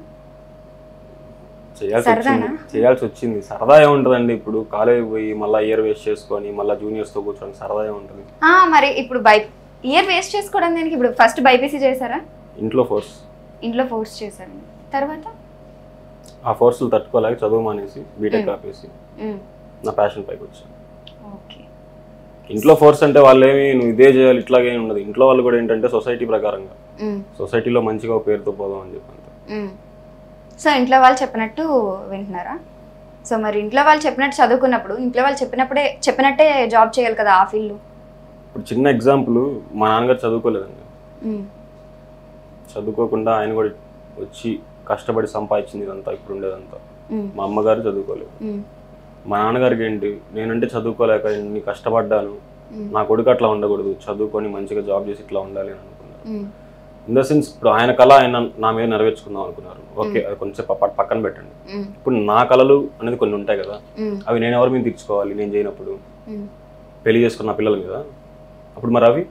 చేయాల్సి సరదానా? వచ్చింది చేయాల్సి వచ్చింది సరదా ఏముంటుందండి ఇప్పుడు కాలేజ్ పోయి మళ్ళీ ఇయర్ వేస్ట్ చేసుకొని మళ్ళీ జూనియర్స్తో కూర్చొని సరదా ఏముంటుంది ఆ, మరి ఇప్పుడు బై ఇయర్ వేస్ట్ చేసుకోవడం దానికి ఇప్పుడు ఫస్ట్ బైపీసీ చేశారా ఇంట్లో ఫోర్స్ ఇంట్లో ఫోర్స్ చేశారు తర్వాత ఆ ఫోర్స్లు తట్టుకోలేక చదువు మానేసి బీటెక్ మ్. ఆపేసి ఉమ్. నా ప్యాషన్ పైకి వచ్చాను ఓకే ఇంట్లో ఫోర్స్ అంటే వాళ్ళు ఏమి నువ్వు ఇదే చేయాలి ఇట్లాగే ఉండదు ఇంట్లో వాళ్ళు కూడా ఏంటంటే సొసైటీ ప్రకారంగా ఉమ్. సొసైటీలో మంచిగా ఒక పేరుతో పోదాం అని చెప్పి అంతే ఉమ్. సో ఇంట్లో వాళ్ళు చెప్పినట్టు వింటున్నారా సో మరి ఇంట్లో వాళ్ళు చెప్పినట్టు చదువుకున్నప్పుడు ఇంట్లో వాళ్ళు చెప్పినప్పుడే చెప్పినట్టే జాబ్ చేయాలి కదా ఆ ఫీల్డ్ ఇప్పుడు చిన్న ఎగ్జాంపుల్ మా నాన్నగారు చదువుకోలేదండి చదువుకోకుండా ఆయన కూడా వచ్చి కష్టపడి సంపాదించింది ఇదంతా ఇప్పుడు ఉండేదంతా మా అమ్మగారు చదువుకోలేదు మా నాన్నగారికి ఏంటి నేనంటే చదువుకోలేక ఇన్ని కష్టపడ్డాను నా కొడుకు అట్లా ఉండకూడదు చదువుకొని మంచిగా జాబ్ చేసి ఇట్లా ఉండాలి అని అనుకున్నారు ఇన్ ద సెన్స్ ఇప్పుడు ఆయన కళ ఆయన నా మీద నెరవేర్చుకుందాం అనుకున్నారు ఓకే అది కొంచెం ప- పక్కన పెట్టండి ఇప్పుడు నా కళలు అనేది కొన్ని ఉంటాయి కదా అవి నేను ఎవరి మీద తీర్చుకోవాలి నేను చేయనప్పుడు పెళ్లి చేసుకున్న నా పిల్లల మీద అప్పుడు మరి అవి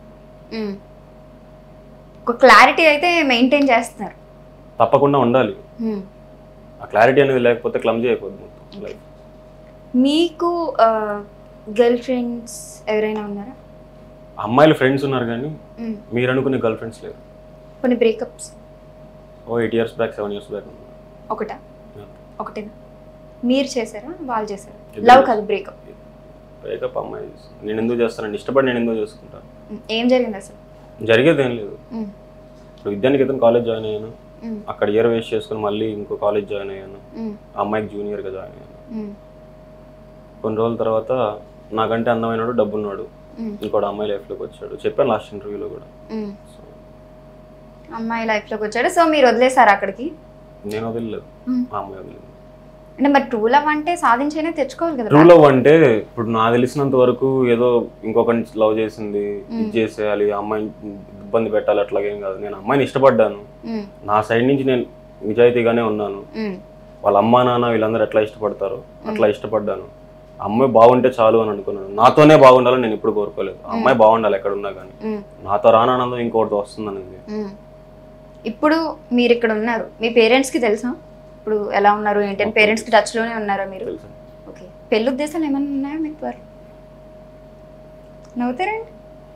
ఒక క్లారిటీ అయితే మెయింటైన్ చేస్తున్నారు తప్పకుండా ఉండాలి ఉమ్. ఆ క్లారిటీ అనేది లేకపోతే క్లమ్జీ అయిపోద్ది మొత్తం లైఫ్ మీకు గర్ల్ ఫ్రెండ్స్ ఎవరైనా ఉన్నారా అమ్మాయిలు ఫ్రెండ్స్ ఉన్నారు కానీ ఉమ్. మీరు అనుకునే గర్ల్ ఫ్రెండ్స్ లేరు కొన్ని బ్రేకప్స్ ఓ eight years back seven years back ఒకటా ఒకటేనా మీరు చేశారా వాళ్ళు చేశారా ఇద్దరు లవ్ కాదు బ్రేకప్ బ్రేకప్ అమ్మాయి నేను ఎందుకు చేస్తానండి ఇష్టపడి నేను ఎందుకు చేసుకుంటాను ఏం జరిగింది అసలు జరిగేది ఏం లేదు ఉమ్. ఇప్పుడు విద్యానికేతన్ కాలేజ్ జాయిన్ అయ్యాను ఉమ్. అక్కడ ఇయర్ వేస్ట్ చేసుకుని మళ్ళీ ఇంకో కాలేజ్ జాయిన్ అయ్యాను ఉమ్. ఆ అమ్మాయికి జూనియర్గా జాయిన్ అయ్యాను ఉమ్. కొన్ని రోజుల తర్వాత నాకంటే అందమైనడు డబ్బున్నాడు ఉమ్. ఇంకోటి అమ్మాయి లైఫ్లోకి వచ్చాడు చెప్పాను లాస్ట్ ఇంటర్వ్యూలో కూడా ఉమ్. సో అమ్మాయి లైఫ్లోకి వచ్చాడు సో మీరు వదిలేశారు అక్కడికి నేను వదిలేదు ఉమ్. ఆ అమ్మాయి వదిలేదు అంటే మరి ట్రూ లవ్ అంటే సాధించైనా తెచ్చుకోవాలి కదా ట్రూ లవ్ అంటే ఇప్పుడు నాకు తెలిసినంత వరకు ఏదో ఇంకొకరిని లవ్ చేసింది ఇది చేసేయాలి ఆ అమ్మాయిని ఇబ్బంది పెట్టాలి అట్లాగేం కాదు నేను అమ్మాయిని ఇష్టపడ్డాను ఉమ్. నా సైడ్ నుంచి నేను నిజాయితీగానే ఉన్నాను ఉమ్. వాళ్ళ అమ్మా నాన్న వీళ్ళందరూ ఎట్లా ఇష్టపడతారో అట్లా ఇష్టపడ్డాను ఆ అమ్మాయి బాగుంటే చాలు అని అనుకున్నాను నాతోనే బాగుండాలని నేను ఎప్పుడు కోరుకోలేదు ఆ అమ్మాయి బాగుండాలి ఎక్కడ ఉన్నా కానీ ఉమ్. నాతో రానానందం ఇంకోటితో వస్తుందనేది ఉమ్. ఇప్పుడు మీరు ఇక్కడ ఉన్నారు మీ పేరెంట్స్కి తెలుసా ఇప్పుడు ఎలా ఉన్నారు ఏంటంటే పేరెంట్స్కి టచ్లోనే ఉన్నారా మీరు తెలుసు ఓకే పెళ్ళి ఉద్దేశాలు ఏమైనా ఉన్నాయా మీకు వారు నవ్వుతారండి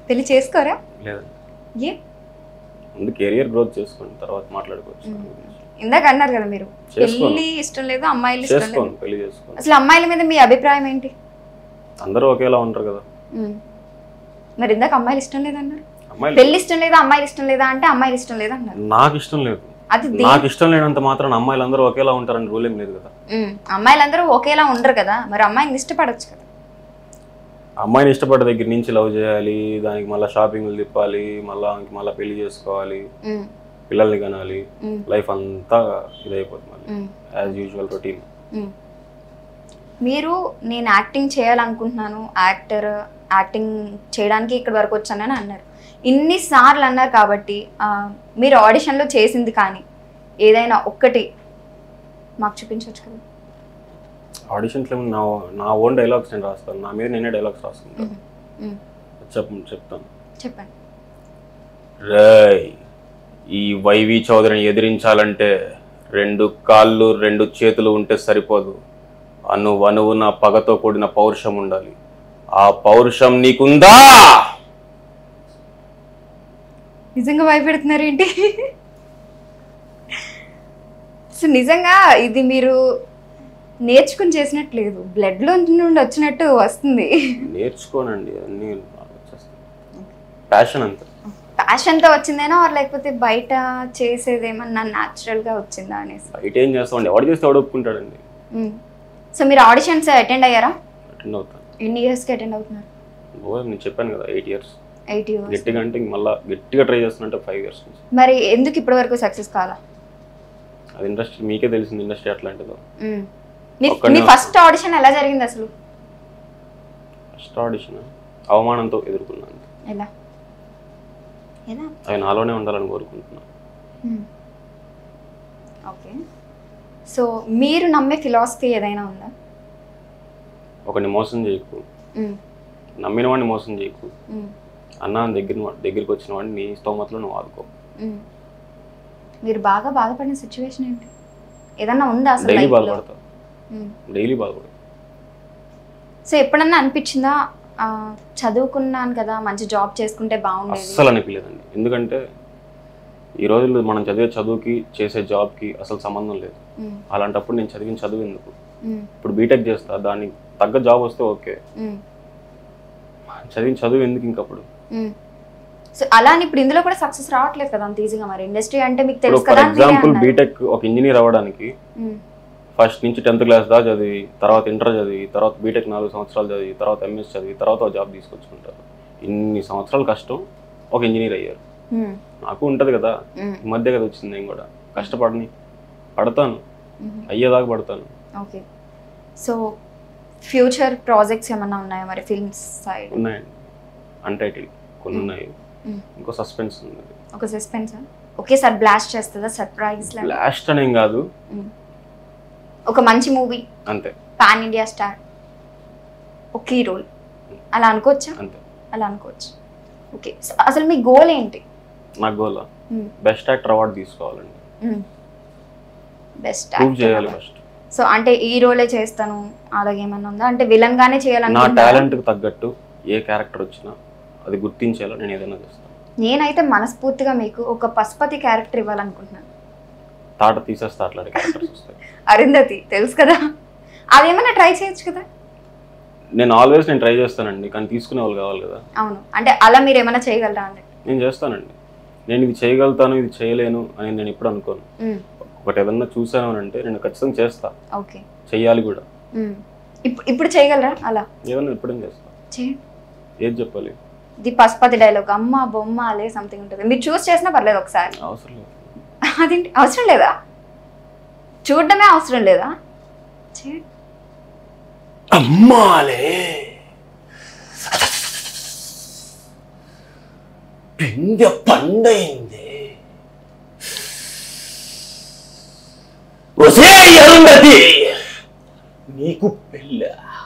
పెళ్లి చేసుకోరా లేదండి ఏ ముందు కెరియర్ గ్రోత్ చేసుకోండి తర్వాత మాట్లాడుకోవచ్చు దాని గురించి. ఇందాక అన్నారు కదా మీరు చేసుకోను. పెళ్లి ఇష్టం లేదు అమ్మాయిలు ఇష్టం లేదు చేసుకోండి పెళ్లి చేసుకోండి అసలు అమ్మాయిల మీద మీ అభిప్రాయం ఏంటి అందరూ ఒకేలా ఉంటారు కదా ఉమ్. మరి ఇందాక అమ్మాయిలు ఇష్టం లేదన్నారు అమ్మాయిలు పెళ్లి ఇష్టం లేదా అమ్మాయిలు ఇష్టం లేదా అంటే అమ్మాయిలు ఇష్టం లేదా అన్నారు నాకు ఇష్టం లేదు అది దే- నాకు ఇష్టం లేనంత మాత్రం అమ్మాయిలు అందరూ ఒకేలా ఉంటారని రూల్ ఏం లేదు కదా ఉమ్. అమ్మాయిలందరూ ఒకేలా ఉండరు కదా మరి అమ్మాయిని ఇష్టపడొచ్చు కదా అమ్మాయిని ఇష్టపడ్డ దగ్గర నుంచి లవ్ చేయాలి దానికి మళ్ళీ షాపింగ్లు తిప్పాలి మళ్ళీ ఆమెకి మళ్ళీ పెళ్లి చేసుకోవాలి ఉమ్. పిల్లల్ని కనాలి ఉమ్. లైఫ్ అంతా ఇదైపోతుంది మళ్ళీ um. As usual routine um. మీరు నేను యాక్టింగ్ చేయాలనుకుంటున్నాను యాక్టర్ యాక్టింగ్ చేయడానికి ఇక్కడ వరకు వచ్చానని అన్నారు ఇన్నిసార్లు అన్నారు కాబట్టి ఆ, మీరు ఆడిషన్లో చేసింది కానీ ఏదైనా ఒక్కటి మాకు చూపించవచ్చు కదా ఆడిషన్స్లో నా నా ఓన్ డైలాగ్స్ నేను రాస్తాను నా మీద నేనే డైలాగ్స్ రాసుకుంటాను ఉమ్. చెప్ చెప్తాను చెప్పండి రేయ్ ఈ వైవి చౌదరిని ఎదిరించాలంటే రెండు కాళ్ళు రెండు చేతులు ఉంటే సరిపోదు అను వనువున పగతో కూడిన పౌరుషం ఉండాలి ఆ పౌరుషం నీకుందా నిజంగా భయపెడుతున్నారు ఏంటి సో నిజంగా ఇది మీరు నేర్చుకుని చేసినట్టు లేదు బ్లడ్లో నుండి వచ్చినట్టు వస్తుంది నేర్చుకోనండి అన్నీ ప్యాషన్ అంతే ప్యాషన్తో వచ్చిందేనా ఆర్ లేకపోతే బయట చేసేదేమన్నా న్యాచురల్గా వచ్చిందా అనేసి బయట ఏం చేస్తామండి ఎవడు చేస్తే ఎవడు ఒప్పుకుంటాడండి సో మీరు ఆడిషన్స్ అటెండ్ అయ్యారా అటెండ్ అవుతాను ఎన్ని ఇయర్స్కి అటెండ్ అవుతున్నారు ఓ నేను చెప్పాను కదా ఎయిట్ ఇయర్స్ ఎయిట్ ఇయర్స్ గట్టిగా అంటే ఇంక మళ్ళీ గట్టిగా ట్రై చేస్తున్నట్టే ఫైవ్ ఇయర్స్ నుంచి మరి ఎందుకు ఇప్పటి వరకు సక్సెస్ కాలా అది ఇండస్ట్రీ మీకే తెలిసింది ఇండస్ట్రీ ఎట్లాంటిదో మ్మ్. మీ ఒక్కడే మీ ఫస్ట్ ఆడిషన్ ఎలా జరిగింది అసలు ఫస్ట్ ఆడిషన్ అవమానంతో ఎదుర్కొన్నాను ఎలా ఎలా అవి నాలోనే ఉండాలని కోరుకుంటున్నాను ఓకే సో మీరు నమ్మే ఫిలాసఫీ ఏదైనా ఉందా ఒకరిని మోసం చేయకు మ్మ్. నమ్మిన వాడిని మోసం చేయకు మ్మ్. అన్న దగ్గర దగ్గరికి వచ్చిన వాడిని నీ స్తోమతలో నువ్వు ఆదుకో మ్మ్. మీరు బాగా బాధపడిన సిచ్యువేషన్ ఏంటి ఏదన్నా ఉందా అసలు డైలీ life లో? బాధపడతా మ్మ్. డైలీ బాధపడతా సో ఎప్పుడన్నా అనిపించిందా ఆ, చదువుకున్నాను కదా మంచి జాబ్ చేసుకుంటే బాగుండేది అస్సలు అనిపించలేదండి ఎందుకంటే ఈ రోజుల్లో మనం చదివే చదువుకి చేసే జాబ్కి అసలు సంబంధం లేదు మ్మ్. అలాంటప్పుడు నేను చదివిన చదువు ఎందుకు మ్మ్. ఇప్పుడు బీటెక్ చేస్తా దానికి తగ్గ జాబ్ వస్తే ఓకే మ్మ్. చదివిన చదువు ఎందుకు ఇంకప్పుడు మ్మ్. సో అలా అని ఇప్పుడు ఇందులో కూడా సక్సెస్ రావట్లేదు కదా అంత ఈజీగా మరి ఇండస్ట్రీ అంటే మీకు ఇప్పుడు తెలుసు ఫర్ కదా అని మీరే ఎగ్జాంపుల్ అన్నారు. బీటెక్ ఒక ఇంజనీర్ అవ్వడానికి మ్మ్. ఫస్ట్ నుంచి టెన్త్ క్లాస్ దాకా చదివి తర్వాత ఇంటర్ చదివి తర్వాత బీటెక్ నాలుగు సంవత్సరాలు చదివి తర్వాత ఎంఎస్ చదివి తర్వాత ఒక జాబ్ తీసుకొచ్చుకుంటారు ఇన్ని సంవత్సరాలు కష్టం ఒక ఇంజనీర్ అయ్యారు మ్మ్. నాకు ఉంటుంది కదా మ్మ్. ఈ మధ్య కదా వచ్చింది నేను కూడా కష్టపడని పడతాను మ్మ్. అయ్యేదాకా పడతాను ఓకే సో ఫ్యూచర్ ప్రాజెక్ట్స్ ఏమన్నా ఉన్నాయా మరి ఫిల్మ్స్ సైడ్ ఉన్నాయండి అన్టైటిల్ కొన్ని ఉన్నాయి మ్మ్. ఇంకో సస్పెన్స్ ఉంది ఒక సస్పెన్స్ ఒకేసారి బ్లాస్ట్ చేస్తుందా సర్ప్రైజ్ లాస్ట్ అనేం కాదు ఒక మంచి మూవీ అంతే పాన్ ఇండియా స్టార్ ఒక రోల్ అలా అనుకోవచ్చా అంతే అలా అనుకోవచ్చు ఓకే సో అసలు మీ గోల్ ఏంటి నా గోల్ బెస్ట్ యాక్టర్ అవార్డు తీసుకోవాలండి బెస్ట్ ప్రూవ్ చేయాలి ఫస్ట్ సో అంటే ఈ రోలే చేస్తాను అలాగే ఏమన్నా ఉందా అంటే విలన్ గానే నా చేయాలనుకుంటున్నారా? టాలెంట్కి తగ్గట్టు ఏ క్యారెక్టర్ వచ్చినా అది గుర్తించేలా నేను ఏదైనా చేస్తాను నేనైతే మనస్ఫూర్తిగా మీకు ఒక పశుపతి క్యారెక్టర్ ఇవ్వాలనుకుంటున్నాను తాట తీసేస్తే అట్లాంటి క్యారెక్టర్స్ వస్తాయి అరుంధతి తెలుసు కదా అదేమన్నా ట్రై చేయొచ్చు కదా నేను ఆల్వేస్ నేను ట్రై చేస్తానండి కానీ తీసుకునే వాళ్ళు కావాలి కదా అవును అంటే అలా మీరు ఏమైనా చేయగలరా అని నేను చేస్తానండి నేను ఇది చేయగలుగుతాను ఇది చేయలేను అని నేను ఎప్పుడు అనుకోను ఒకటి ఏదన్నా చూసాను అని అంటే నేను ఖచ్చితంగా చేస్తా ఓకే చెయ్యాలి కూడా ఇప్పుడు ఇప్పుడు చేయగలరా అలా ఏదన్నా ఎప్పుడైనా చేస్తా చేయండి ఏది చెప్పాలి ఇది పశుపతి డైలాగ్ అమ్మ బొమ్మ అలే సంథింగ్ ఉంటుంది మీరు చూస్ చేసినా పర్లేదు ఒకసారి అవసరం లేదు అదేంటి అవసరం లేదా చూడడమే అవసరం లేదా చేయండి అమ్మాలే పిందె పండైంది ఒసే అరుంధతి నీకు పెళ్ళ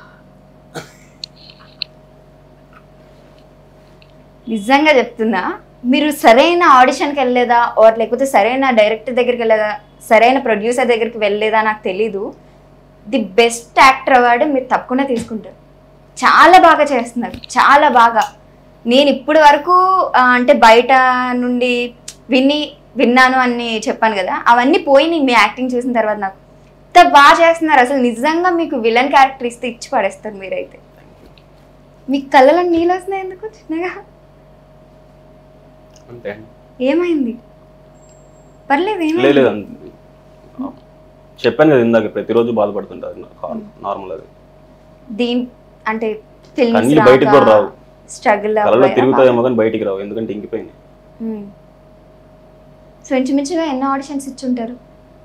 నిజంగా చెప్తున్నా మీరు సరైన ఆడిషన్కి వెళ్ళలేదా ఆర్ లేకపోతే సరైన డైరెక్టర్ దగ్గరికి వెళ్ళలేదా సరైన ప్రొడ్యూసర్ దగ్గరికి వెళ్ళలేదా నాకు తెలీదు ది బెస్ట్ యాక్టర్ అవార్డు మీరు తప్పకుండా తీసుకుంటారు చాలా బాగా చేస్తున్నారు చాలా బాగా నేను ఇప్పటి వరకు ఆ, అంటే బయట నుండి విని విన్నాను అని చెప్పాను కదా అవన్నీ పోయి మీ యాక్టింగ్ చూసిన తర్వాత నాకు ఇంత బాగా చేస్తున్నారు అసలు నిజంగా మీకు విలన్ క్యారెక్టర్ ఇస్తే ఇచ్చి పడేస్తారు మీరైతే మీకు కళ్ళలో నీళ్ళు వస్తున్నాయి ఎందుకు చిన్నగా అంతే అండి ఏమైంది పర్లేదు లేదు ఏమైంది లేదు అంతే. చెప్పాను కదా ఇందాక ప్రతిరోజు బాధపడుతుంటారు నార్మల్ అది దీని అంటే కన్నీళ్ళు బయటికి కూడా రావు. స్ట్రగుల్ కలలో తిరుగుతాయేమో కానీ బయటికి రావు ఎందుకంటే ఇంకిపోయింది సో ఇంచుమించుగా ఎన్నో ఆడిషన్స్ ఇచ్చి ఉంటారు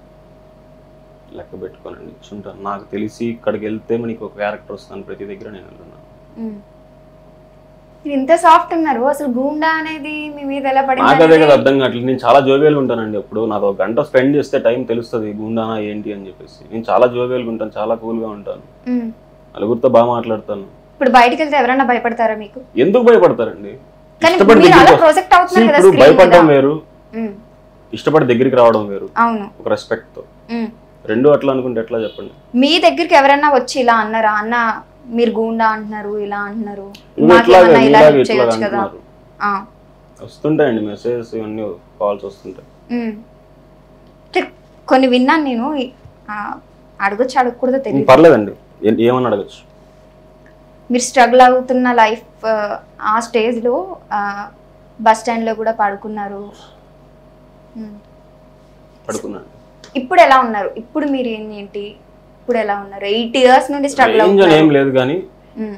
లెక్క పెట్టుకోనండి ఇచ్చుంటాను నాకు తెలిసి ఇక్కడికి వెళ్తే మనకి ఒక క్యారెక్టర్ వస్తాను ప్రతి దగ్గర నేను వెళ్తున్నాను మ్మ్. మీరు ఇంత సాఫ్ట్ ఉన్నారు అసలు గూండా అనేది మీ మీద ఎలా నాకు అదే పడింది కదా అర్థం కావట్లేదు నేను చాలా జోవియల్గా ఉంటానండి అప్పుడు నాది ఒక గంట స్పెండ్ చేస్తే టైం తెలుస్తుంది గుండానా ఏంటి అని చెప్పేసి నేను చాలా జోవియల్గా ఉంటాను చాలా కూల్గా ఉంటాను మ్మ్. నలుగురితో బాగా మాట్లాడతాను ఇప్పుడు బయటికి వెళ్తే ఎవరైనా భయపడతారా మీకు ఎందుకు భయపడతారండి కానీ ఇష్టపడి మీరు అలా దగ్గరికి ప్రొజెక్ట్ See, అవుతున్నారు కదా ఇప్పుడు screen మీద. భయపడడం వేరు మ్మ్. ఇష్టపడి దగ్గరికి రావడం వేరు అవును ఒక రెస్పెక్ట్ తో మ్మ్. రెండు అట్లా అనుకుంటే ఎట్లా చెప్పండి మీ దగ్గరికి ఎవరైనా వచ్చి ఇలా అన్నారా అన్న మీరు గూండా అంటున్నారు ఇలా అంటున్నారు ఇవి మాకేమన్నా ఎట్లాగా ఇలా ఇలాగ help ఇట్లా చేయొచ్చు కదా అంటున్నారు ఆ. వస్తుంటాయండి మెసేజెస్ ఇవన్నీ కాల్స్ వస్తుంటాయి మ్మ్. అంటే కొన్ని విన్నాను నేను ఈ- ఆ, అడగొచ్చు అడగకూడదో తెలియదు పర్లేదండి ఏ- ఏమని అడగచ్చు మీరు స్ట్రగుల్ అవుతున్న లైఫ్ ఆ స్టేజ్లో బస్ స్టాండ్లో కూడా పడుకున్నారు మ్మ్. పడుకున్నాను ఇప్పుడు ఎలా ఉన్నారు ఇప్పుడు మీరు ఏంటి ఏంటి ఇప్పుడు ఎలా ఉన్నారు ఎయిట్ ఇయర్స్ నుండి స్ట్రగుల్ రేంజ్ అని ఏం అవుతున్నారు లేదు కానీ మ్మ్.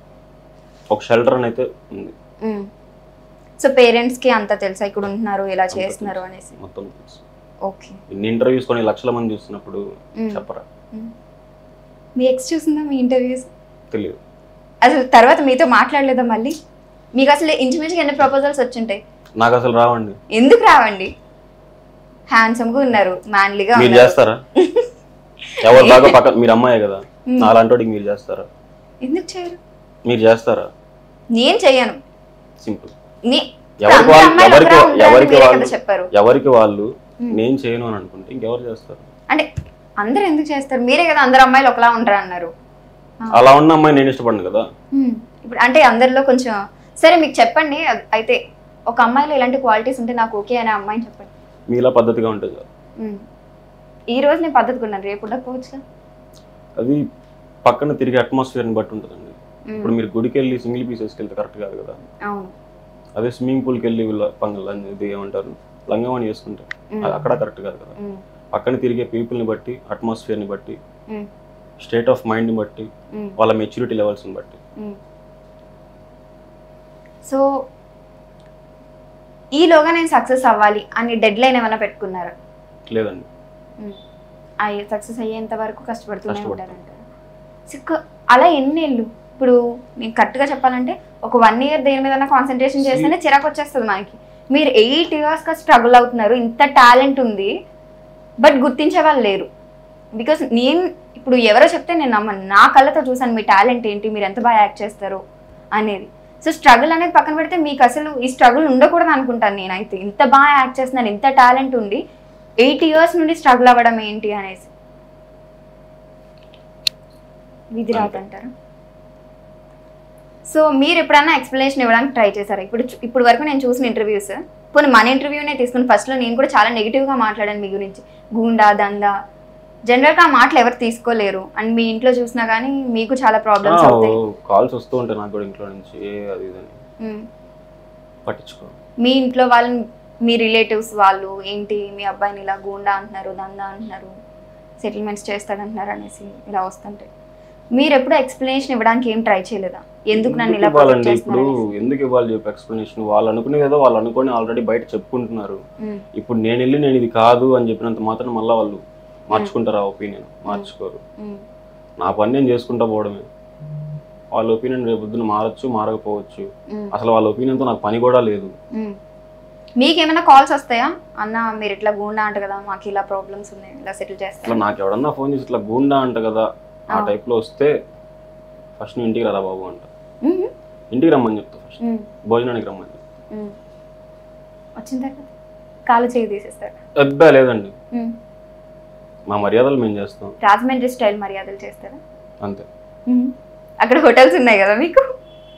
ఒక షెల్టర్ అని అయితే ఉంది మ్మ్. సో పేరెంట్స్ కి అంతా తెలుసా ఇక్కడ ఉంటున్నారు ఇలా అంతా చేస్తున్నారు తెలుసు. అనేసి మొత్తం తెలుసు. ఓకే ఇన్ని ఇంటర్వ్యూస్ కొన్ని లక్షల మంది చూస్తున్నప్పుడు మ్మ్. చెప్పరా మీ ఎక్స్ చూసిందా మీ ఇంటర్వ్యూస్ తెలియదు అసలు తర్వాత మీతో మాట్లాడలేదా మళ్ళీ మీకు అసలు ఇంచుమించుగా ఎన్ని ప్రపోజల్స్ వచ్చింటాయి నాకు అసలు రావండి ఎందుకు రావండి హ్యాండ్సమ్ గా ఉన్నారు మ్యాన్లీగా మీరు ఉన్నారు చేస్తారా ఎవరు దాకా పక్క మీరు అమ్మాయే కదా మ్మ్. నా అలాంటి మీరు చేస్తారా ఎందుకు చేయరు మీరు చేస్తారా నేను చెయ్యను సింపుల్ నే- ఎవరికి అందరు వాళ్ళు అమ్మాయిలు ఎవరికి ఒకలా ఉండరని ఎవరికి మీరే వాళ్ళు కదా చెప్పారు ఎవరికి వాళ్ళు మ్మ్. నేను చేయను అని అనుకుంటే ఇంకెవరు చేస్తారు అంటే అందరు ఎందుకు చేస్తారు మీరే కదా అందరు అమ్మాయిలు ఒకలా ఉంటారు అన్నారు అలా ఉన్న అమ్మాయి నేను ఇష్టపడను కదా మ్మ్. ఇప్పుడు అంటే అందరిలో కొంచెం సరే మీకు చెప్పండి అద్- అయితే ఒక అమ్మాయిలో ఇలాంటి క్వాలిటీస్ ఉంటే నాకు ఓకే అనే అమ్మాయిని చెప్పండి మీలా పద్ధతిగా ఉంటుంది చాలు. మ్మ్. ఈ రోజు నేను పద్ధతిగా ఉన్నాను రేపు ఉండకపోవచ్చుగా అది పక్కన తిరిగే అట్మాస్ఫియర్ని బట్టి ఉంటుందండి మ్మ్. ఇప్పుడు మీరు గుడికి వెళ్ళి సింగిల్ పీసెస్కి వెళ్తే కరెక్ట్ కాదు కదా అవును అదే స్విమ్మింగ్ పూల్కి వెళ్ళి వీళ్ళ పంగ ఇది ఏమంటారు లంగవాణి చేసుకుంటారు మ్మ్. అది అక్కడ కరెక్ట్ కాదు కదా మ్మ్. పక్కన తిరిగే పీపుల్ని బట్టి అట్మాస్ఫియర్ని బట్టి మ్మ్. స్టేట్ ఆఫ్ మైండ్ని బట్టి మ్మ్. వాళ్ళ మెచ్యూరిటీ లెవెల్స్ని బట్టి మ్మ్. సో ఈలోగా నేను సక్సెస్ అవ్వాలి అని డెడ్ లైన్ ఏమైనా పెట్టుకున్నారా లేదండి అయ్యే సక్సెస్ అయ్యేంత వరకు కష్టపడుతూనే కష్టపడతాను. ఉంటారంటారు సో క- అలా ఎన్నేళ్ళు ఇప్పుడు నేను కరెక్ట్గా చెప్పాలంటే ఒక వన్ ఇయర్ దేని మీద కాన్సన్ట్రేషన్ చేస్తేనే చిరాకు వచ్చేస్తుంది మనకి మీరు ఎయిట్ ఇయర్స్గా స్ట్రగుల్ అవుతున్నారు ఇంత టాలెంట్ ఉంది బట్ గుర్తించే వాళ్ళు లేరు బికాస్ నేను ఇప్పుడు ఎవరో చెప్తే నేను నమ్మను నా కళ్ళతో చూసాను మీ టాలెంట్ ఏంటి మీరు ఎంత బాగా యాక్ట్ చేస్తారు అనేది సో స్ట్రగుల్ అనేది పక్కన పెడితే మీకు అసలు ఈ స్ట్రగుల్ ఉండకూడదు అనుకుంటాను నేనైతే ఇంత బాగా యాక్ట్ చేస్తున్నాను ఇంత టాలెంట్ ఉండి ఎయిట్ ఇయర్స్ నుండి స్ట్రగుల్ అవ్వడం ఏంటి అనేసి విధి రాత అంటారా సో మీరు ఎప్పుడన్నా ఎక్స్ప్లెనేషన్ ఇవ్వడానికి ట్రై చేశారా ఇప్పుడు చు- ఇప్పుడు వరకు నేను చూసిన ఇంటర్వ్యూస్ పోనీ మన ఇంటర్వ్యూనే తీసుకుని ఫస్ట్లో నేను కూడా చాలా నెగిటివ్గా మాట్లాడాను మీ గురించి గూండా దందా జనరల్గా ఆ మాటలు ఎవరు తీసుకోలేరు అండ్ మీ ఇంట్లో చూసినా కానీ మీకు చాలా ప్రాబ్లమ్స్ అవుతాయి కాల్స్ వస్తూ ఉంటాయి నాకు కూడా ఇంట్లో నుంచి ఏ అది ఇది అని ఉమ్. పట్టించుకో మీ ఇంట్లో వాళ్ళని మీ రిలేటివ్స్ వాళ్ళు ఏంటి మీ అబ్బాయిని ఇలా గూండా అంటున్నారు దందా అంటున్నారు సెటిల్మెంట్స్ చేస్తాడంటున్నారు అనేసి ఇలా వస్తుంటాయి మీరు ఎప్పుడు ఎక్స్ప్లెనేషన్ ఇవ్వడానికి ఏం ట్రై చేయలేదా ఎందుకు నన్ను ఇలా ప్రొటెక్ట్ ఇవ్వాలండి ఇప్పుడు చేస్తున్నారు అనేసి? ఎందుకు ఇవ్వాలి చెప్పి ఎక్స్ప్లెనేషన్ వాళ్ళు అనుకునేది ఏదో వాళ్ళు అనుకొని ఆల్రెడీ బయట చెప్పుకుంటున్నారు ఉమ్, ఇప్పుడు నేను వెళ్ళి నేను ఇది కాదు అని చెప్పినంత మాత్రం మళ్ళీ వాళ్ళు మార్చుకుంటారు ఆ ఒపీనియన్ మార్చుకోరు ఉమ్, నా పని నేను చేసుకుంటా పోవడమే వాళ్ళ ఒపీనియన్ రేపు పొద్దున మారచ్చు మారకపోవచ్చు ఉమ్, అసలు వాళ్ళ ఒపీనియన్తో నాకు పని కూడా లేదు ఉమ్. మీకేమైనా కాల్స్ వస్తాయా అన్న మీరు ఇట్లా గూండా అంట కదా మాకు ఇలా ప్రాబ్లమ్స్ ఉన్నాయి ఇలా సెటిల్ అట్లా చేస్తాను నాకు ఎవడన్నా ఫోన్ చేసి ఇట్లా గూండా అంట కదా ఆ ఆ. టైప్లో వస్తే ఫస్ట్ నువ్వు ఇంటికి రా బాబు అంట ఇంటికి రమ్మని చెప్తా ఫస్ట్ భోజనానికి రమ్మని చెప్తా. వచ్చిన తర్వాత కాలు చేయి తీసేస్తారు అబ్బా లేదండి ఉమ్. మా మర్యాదలు మేము చేస్తాం రాజమండ్రి స్టైల్ మర్యాదలు చేస్తారా అంతే ఉమ్. అక్కడ హోటల్స్ ఉన్నాయి కదా మీకు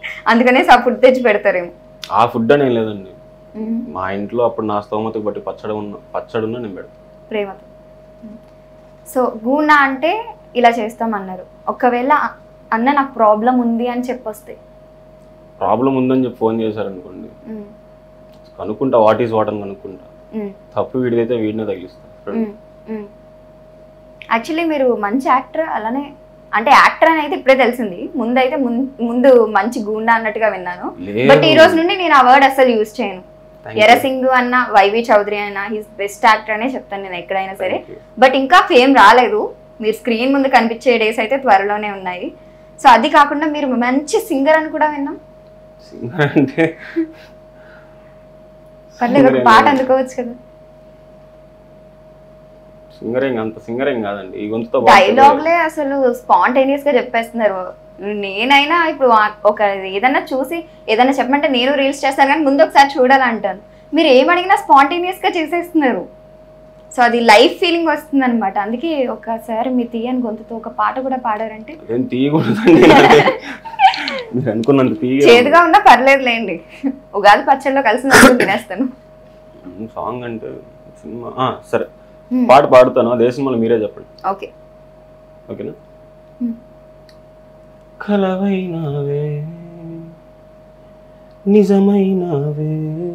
అందుకనే ఆ ఫుడ్ తెచ్చి పెడతారేమో ఆ ఫుడ్ అని ఏం లేదండి మ్మ్. మా ఇంట్లో అప్పుడు నా స్తోమతకు బట్టి పచ్చడి ఉన్న పచ్చడి ఉన్న నేను పెడతాను ప్రేమతో సో గూనా అంటే ఇలా చేస్తామన్నారు ఒకవేళ అ- అన్న నాకు ప్రాబ్లం ఉంది అని చెప్పొస్తే ప్రాబ్లం ఉందని చెప్పి ఫోన్ చేశారనుకోండి మ్మ్. కనుక్కుంటా వాట్ ఈస్ వాట్ అని కనుక్కుంటా మ్మ్. తప్పు వీడిదైతే వీడినే తగిలిస్తా యాక్చువల్లీ మీరు మంచి యాక్టర్ అలానే అంటే యాక్టర్ అని అయితే ఇప్పుడే తెలిసింది ముందైతే ముం- ముందు మంచి గూండా అన్నట్టుగా విన్నాను లేదు. బట్ ఈ రోజు నుండి నేను ఆ వర్డ్ అసలు యూజ్ చేయను Thank you. ఎరసింగ్ అన్న వైవి చౌదరి అయినా హిస్ బెస్ట్ యాక్టర్ అనే చెప్తాను నేను ఎక్కడైనా సరే Thank you. బట్ ఇంకా ఫేమ్ రాలేదు మీరు స్క్రీన్ ముందు కనిపించే డేస్ అయితే త్వరలోనే ఉన్నాయి సో అది కాకుండా మీరు మంచి సింగర్ అని కూడా విన్నాం సింగర్ అంటే పర్లేదు ఒక Singer పాట ఏం- అందుకోవచ్చు కదా సింగర్ ఏం అంత సింగర్ ఏం కాదండి ఈ గొంతుతో పాడుతుంటే- డైలాగ్లే అసలు స్పాంటేనియస్ గా చెప్పేస్తున్నారు నేనైనా ఇప్పుడు ఆ- ఒక ఏదన్నా చూసి ఏదన్నా చెప్పమంటే నేను రీల్స్ చేస్తాను కానీ ముందు ఒకసారి చూడాలంటాను మీరు ఏం అడిగినా స్పాంటేనియస్ గా చేసేస్తున్నారు సో అది లైఫ్ ఫీలింగ్ వస్తుంది అనమాట అందుకే ఒకసారి మీ తీయని గొంతుతో ఒక పాట కూడా పాడారంటే అదేం తీయకూడదండి మీరు అనుకున్నంత తీయ చేదుగా ఉన్నా పర్లేదులేండి ఉగాది పచ్చళ్ళలో కలిసి నలుగురు తినేస్తాను సాంగ్ అంటే సినిమా ఆ, సరే పాట పాడుతాను అదే సినిమాలో మీరే చెప్పండి ఓకే ఓకేనా Hmm. కలవైనావే నిజమైనావే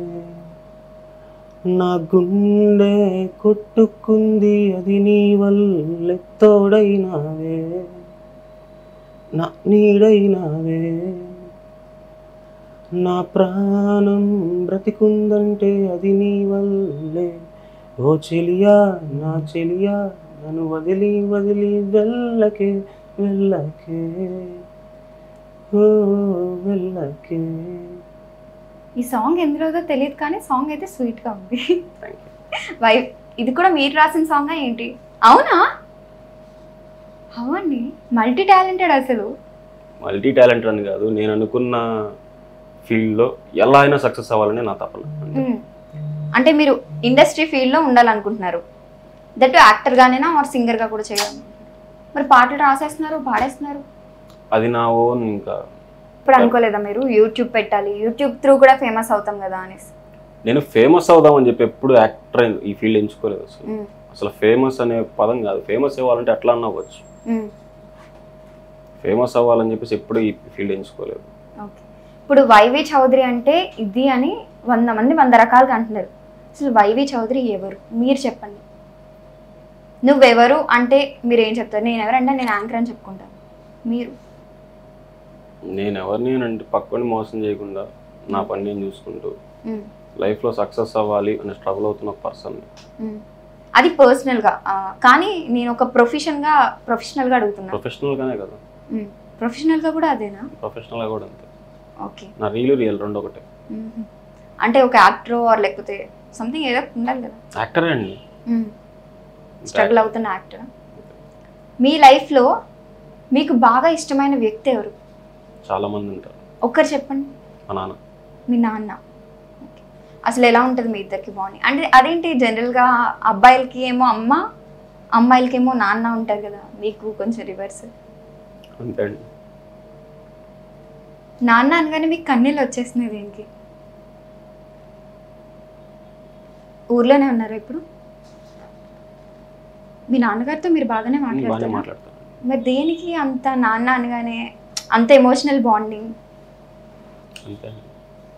నా గుండె కొట్టుకుంది అది నీ వల్లే తోడైనావే నా నీడైనావే నా ప్రాణం బ్రతికుందంటే అది నీ వల్లే ఓ చెలియా నా చెలియా నన్ను వదిలి వదిలి వెళ్ళకే వెళ్ళకే ఓ వెళ్ళకే ఈ సాంగ్ ఎందులోదో తెలియదు కానీ సాంగ్ అయితే స్వీట్ గా ఉంది థ్యాంక్ యూ వై ఇది కూడా మీరు రాసిన సాంగ్ ఏంటి అవునా అవండి మల్టీ టాలెంటెడ్ అసలు మల్టీ టాలెంట్ అని కాదు నేను అనుకున్న ఫీల్డ్లో ఎలా అయినా సక్సెస్ అవ్వాలని నా తపన అంతే. మ్మ్. అంటే మీరు ఇండస్ట్రీ ఫీల్డ్లో ఉండాలనుకుంటున్నారు దట్ యాక్టర్ గానేనా ఆర్ సింగర్ గా కూడా చేయాలి మరి పాటలు రాసేస్తున్నారు పాడేస్తున్నారు అది నా ఓన్ ఇంకా ఇప్పుడు అనుకోలేదా మీరు యూట్యూబ్ పెట్టాలి యూట్యూబ్ త్రూ కూడా ఫేమస్ అవుతాం కదా అనేసి నేను ఫేమస్ అవుదామని చెప్పి ఎప్పుడు యాక్టర్ ఈ ఫీల్డ్ ఎంచుకోలేదు అసలు మ్మ్. అసలు ఫేమస్ అనే పదం కాదు ఫేమస్ అవ్వాలంటే ఎట్లా అన్నా అవ్వచ్చు మ్మ్. ఫేమస్ అవ్వాలని చెప్పేసి ఎప్పుడు ఈ ఫీల్డ్ ఎంచుకోలేదు ఓకే ఇప్పుడు వైవి చౌదరి అంటే ఇది అని వంద మంది వంద రకాలుగా అంటున్నారు అసలు వైవి చౌదరి ఎవరు మీరు చెప్పండి నువ్వెవరు అంటే మీరు ఏం చెప్తారు నేను ఎవరంటే నేను యాంకర్ అని చెప్పుకుంటాను మీరు నేను ఎవరిని అంటే పక్కని మోసం చేయకుండా నా పని నేను చూసుకుంటూ మ్మ్. లైఫ్లో సక్సెస్ అవ్వాలి అని స్ట్రగుల్ అవుతున్న పర్సన్ మ్మ్. అది పర్సనల్గా కానీ నేను ఒక ప్రొఫెషన్గా ప్రొఫెషనల్గా అడుగుతున్నాను ప్రొఫెషనల్గానే కదా మ్మ్. ప్రొఫెషనల్గా కూడా అదేనా ప్రొఫెషనల్గా కూడా అంతే ఓకే నా రీల్ రియల్ రెండు ఒకటే మ్మ్. అంటే ఒక యాక్టర్ ఆర్ లేకపోతే సంథింగ్ ఏదో ఉండాలి కదా యాక్టరే అండి స్ట్రగుల్ అవుతున్న యాక్టర్ మీ లైఫ్లో మీకు బాగా ఇష్టమైన వ్యక్తి ఎవరు చాలా మంది ఉంటారు ఒక్కరు చెప్పండి మా నాన్న మీ నాన్న Okay. అసలు ఎలా ఉంటుంది మీ ఇద్దరికి బాగుంది అంటే అదేంటి జనరల్గా అబ్బాయిలకి ఏమో అమ్మ అమ్మాయిలకి ఏమో నాన్న ఉంటారు కదా మీకు కొంచెం రివర్స్ అంతే అండి నాన్న అనగానే మీకు కన్నీళ్ళు వచ్చేసినాయి దేనికి ఊర్లోనే ఉన్నారా ఇప్పుడు మీ నాన్నగారితో మీరు బాగానే బాగానే మాట్లాడుతున్నారు మాట్లాడతాను మరి దేనికి అంత నాన్న అనగానే అంత ఎమోషనల్ బాండింగ్ అంతే అండి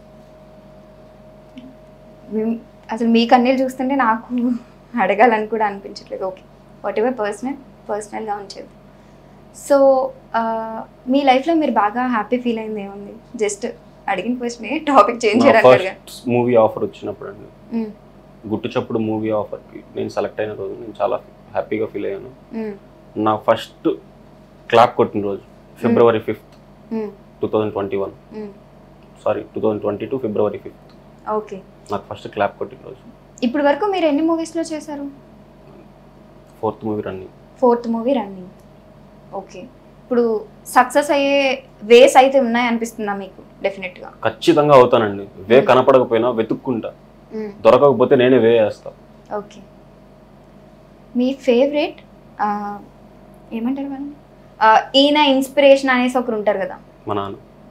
అసలు మీ కన్నీళ్ళు చూస్తుంటే నాకు అడగాలని కూడా అనిపించట్లేదు ఓకే వాట్ ఎవర్ పర్సనల్ పర్సనల్గా ఉంచేది సో మీ లైఫ్లో మీరు బాగా హ్యాపీ ఫీల్ అయింది ఏముంది జస్ట్ అడిగిన క్వశ్చన్ టాపిక్ చేంజ్ నా చేయడానికి ఫస్ట్ మూవీ ఆఫర్ వచ్చినప్పుడు అండి గుట్టు చప్పుడు మూవీ ఆఫర్కి నేను సెలెక్ట్ అయిన రోజు నేను చాలా హ్యాపీగా ఫీల్ అయ్యాను నా ఫస్ట్ క్లాప్ కొట్టిన రోజు February fifth two thousand twenty one sorry two thousand twenty two February fifth okay నాకు ఫస్ట్ క్లాప్ కొట్టిన రోజు ఇప్పటి వరకు మీరు ఎన్ని మూవీస్లో చేశారు fourth movie running fourth movie running okay ఇప్పుడు సక్సెస్ అయ్యే వేస్ అయితే ఉన్నాయి అనిపిస్తుందా మీకు డెఫినెట్గా ఖచ్చితంగా అవుతానండి వే కనపడకపోయినా వెతుక్కుంటా దొరకకపోతే నేనే వే వేస్తా ఓకే మీ ఫేవరెట్ ఏమంటారు వాళ్ళని ఆ, ఈయన ఇన్స్పిరేషన్ అనేసి ఒకరు ఉంటారు కదా మా నాన్న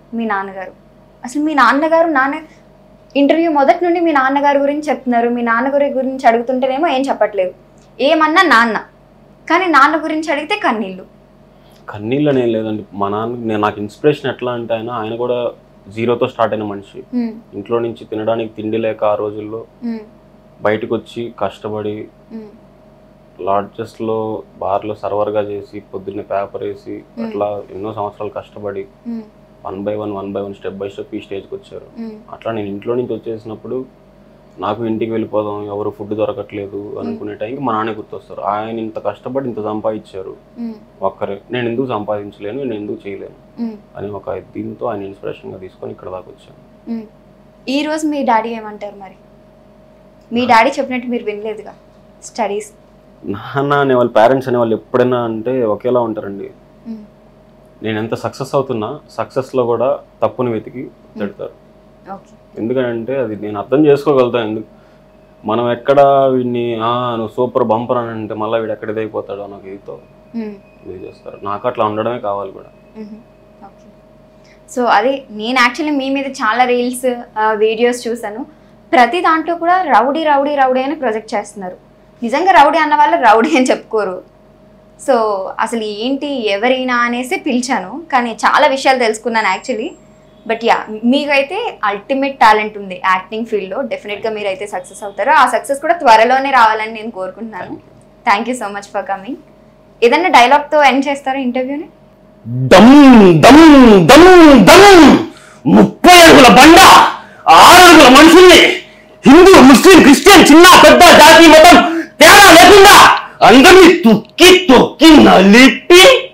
మీ నాన్నగారు అసలు మీ నాన్నగారు నాన్న ఇంటర్వ్యూ మొదటి నుండి మీ నాన్నగారి గురించి చెప్తున్నారు మీ నాన్నగారి గురించి అడుగుతుంటేనేమో ఏం చెప్పట్లేదు ఏమన్నా నాన్న కానీ నాన్న గురించి అడిగితే కన్నీళ్ళు కన్నీళ్ళు అనేది లేదండి మా నాన్న నేను నాకు ఇన్స్పిరేషన్ ఎట్లా అంటే ఆయన ఆయన కూడా జీరోతో స్టార్ట్ అయిన మనిషి ఉమ్, ఇంట్లో నుంచి తినడానికి తిండి లేక ఆ రోజుల్లో ఉమ్, బయటకు వచ్చి కష్టపడి ఉమ్, లాడ్జెస్లో బార్లో సర్వర్గా చేసి పొద్దున్నే పేపర్ వేసి అట్లా ఎన్నో సంవత్సరాలు కష్టపడి um, one by one one by one step by step ఈ స్టేజ్కి వచ్చారు ఉమ్, అట్లా నేను ఇంట్లో నుంచి వచ్చేసినప్పుడు నాకు ఇంటికి వెళ్ళిపోదాం ఎవరు ఫుడ్ దొరకట్లేదు అనుకునే టైంకి మా నాన్న గుర్తొస్తారు ఆయన ఇంత కష్టపడి ఇంత సంపాదించారు ఉమ్, ఒక్కరే నేను ఎందుకు సంపాదించలేను నేను ఎందుకు చేయలేను ఉమ్, అని ఒక దీంతో ఆయన ఇన్స్పిరేషన్గా తీసుకొని ఇక్కడ దాకా వచ్చాను ఉమ్. ఈ రోజు మీ డాడీ ఏమంటారు మరి మీ డాడీ చెప్పినట్టు మీరు వినలేదుగా స్టడీస్ నాన్న అనే వాళ్ళ పేరెంట్స్ అనే వాళ్ళు ఎప్పుడైనా అంటే ఒకేలా ఉంటారండి నేను ఎంత సక్సెస్ అవుతున్నా సక్సెస్లో కూడా తప్పుని వెతికి తిడతారు ఓకే ఎందుకంటే అది నేను అర్థం చేసుకోగలుగుతాను ఎందుకు మనం ఎక్కడ వీడిని "ఆ, నువ్వు సూపర్ బంపర్ అని అంటే మళ్ళీ వీడు ఎక్కడ ఇదైపోతాడో నాకు ఇదితో ఇది చేస్తారు నాకు అట్లా ఉండడమే కావాలి కూడా ఓకే సో అది నేను యాక్చువల్లీ మీ మీద చాలా రీల్స్ వీడియోస్ చూసాను ప్రతి దాంట్లో కూడా రౌడీ రౌడీ రౌడీ అని ప్రొజెక్ట్ చేస్తున్నారు నిజంగా రౌడీ అన్న వాళ్ళు రౌడీ అని చెప్పుకోరు సో అసలు ఏంటి ఎవరైనా అనేసి పిలిచాను కానీ చాలా విషయాలు తెలుసుకున్నాను యాక్చువల్లీ బట్ యా మీకైతే అల్టిమేట్ టాలెంట్ ఉంది యాక్టింగ్ ఫీల్డ్లో డెఫినెట్గా మీరైతే సక్సెస్ అవుతారు ఆ సక్సెస్ కూడా త్వరలోనే రావాలని నేను కోరుకుంటున్నాను thank you so much for coming ఏదన్నా డైలాగ్తో ఎండ్ చేస్తారా ఇంటర్వ్యూని దమ్ దమ్ దమ్ దమ్ ముప్పై అడుగుల బండ ఆరు అడుగుల మనుషుల్ని హిందూ ముస్లిం క్రిస్టియన్ చిన్న పెద్ద జాతి మతం తేడా లేకుండా అందరినీ తొక్కి తొక్కి నలిపి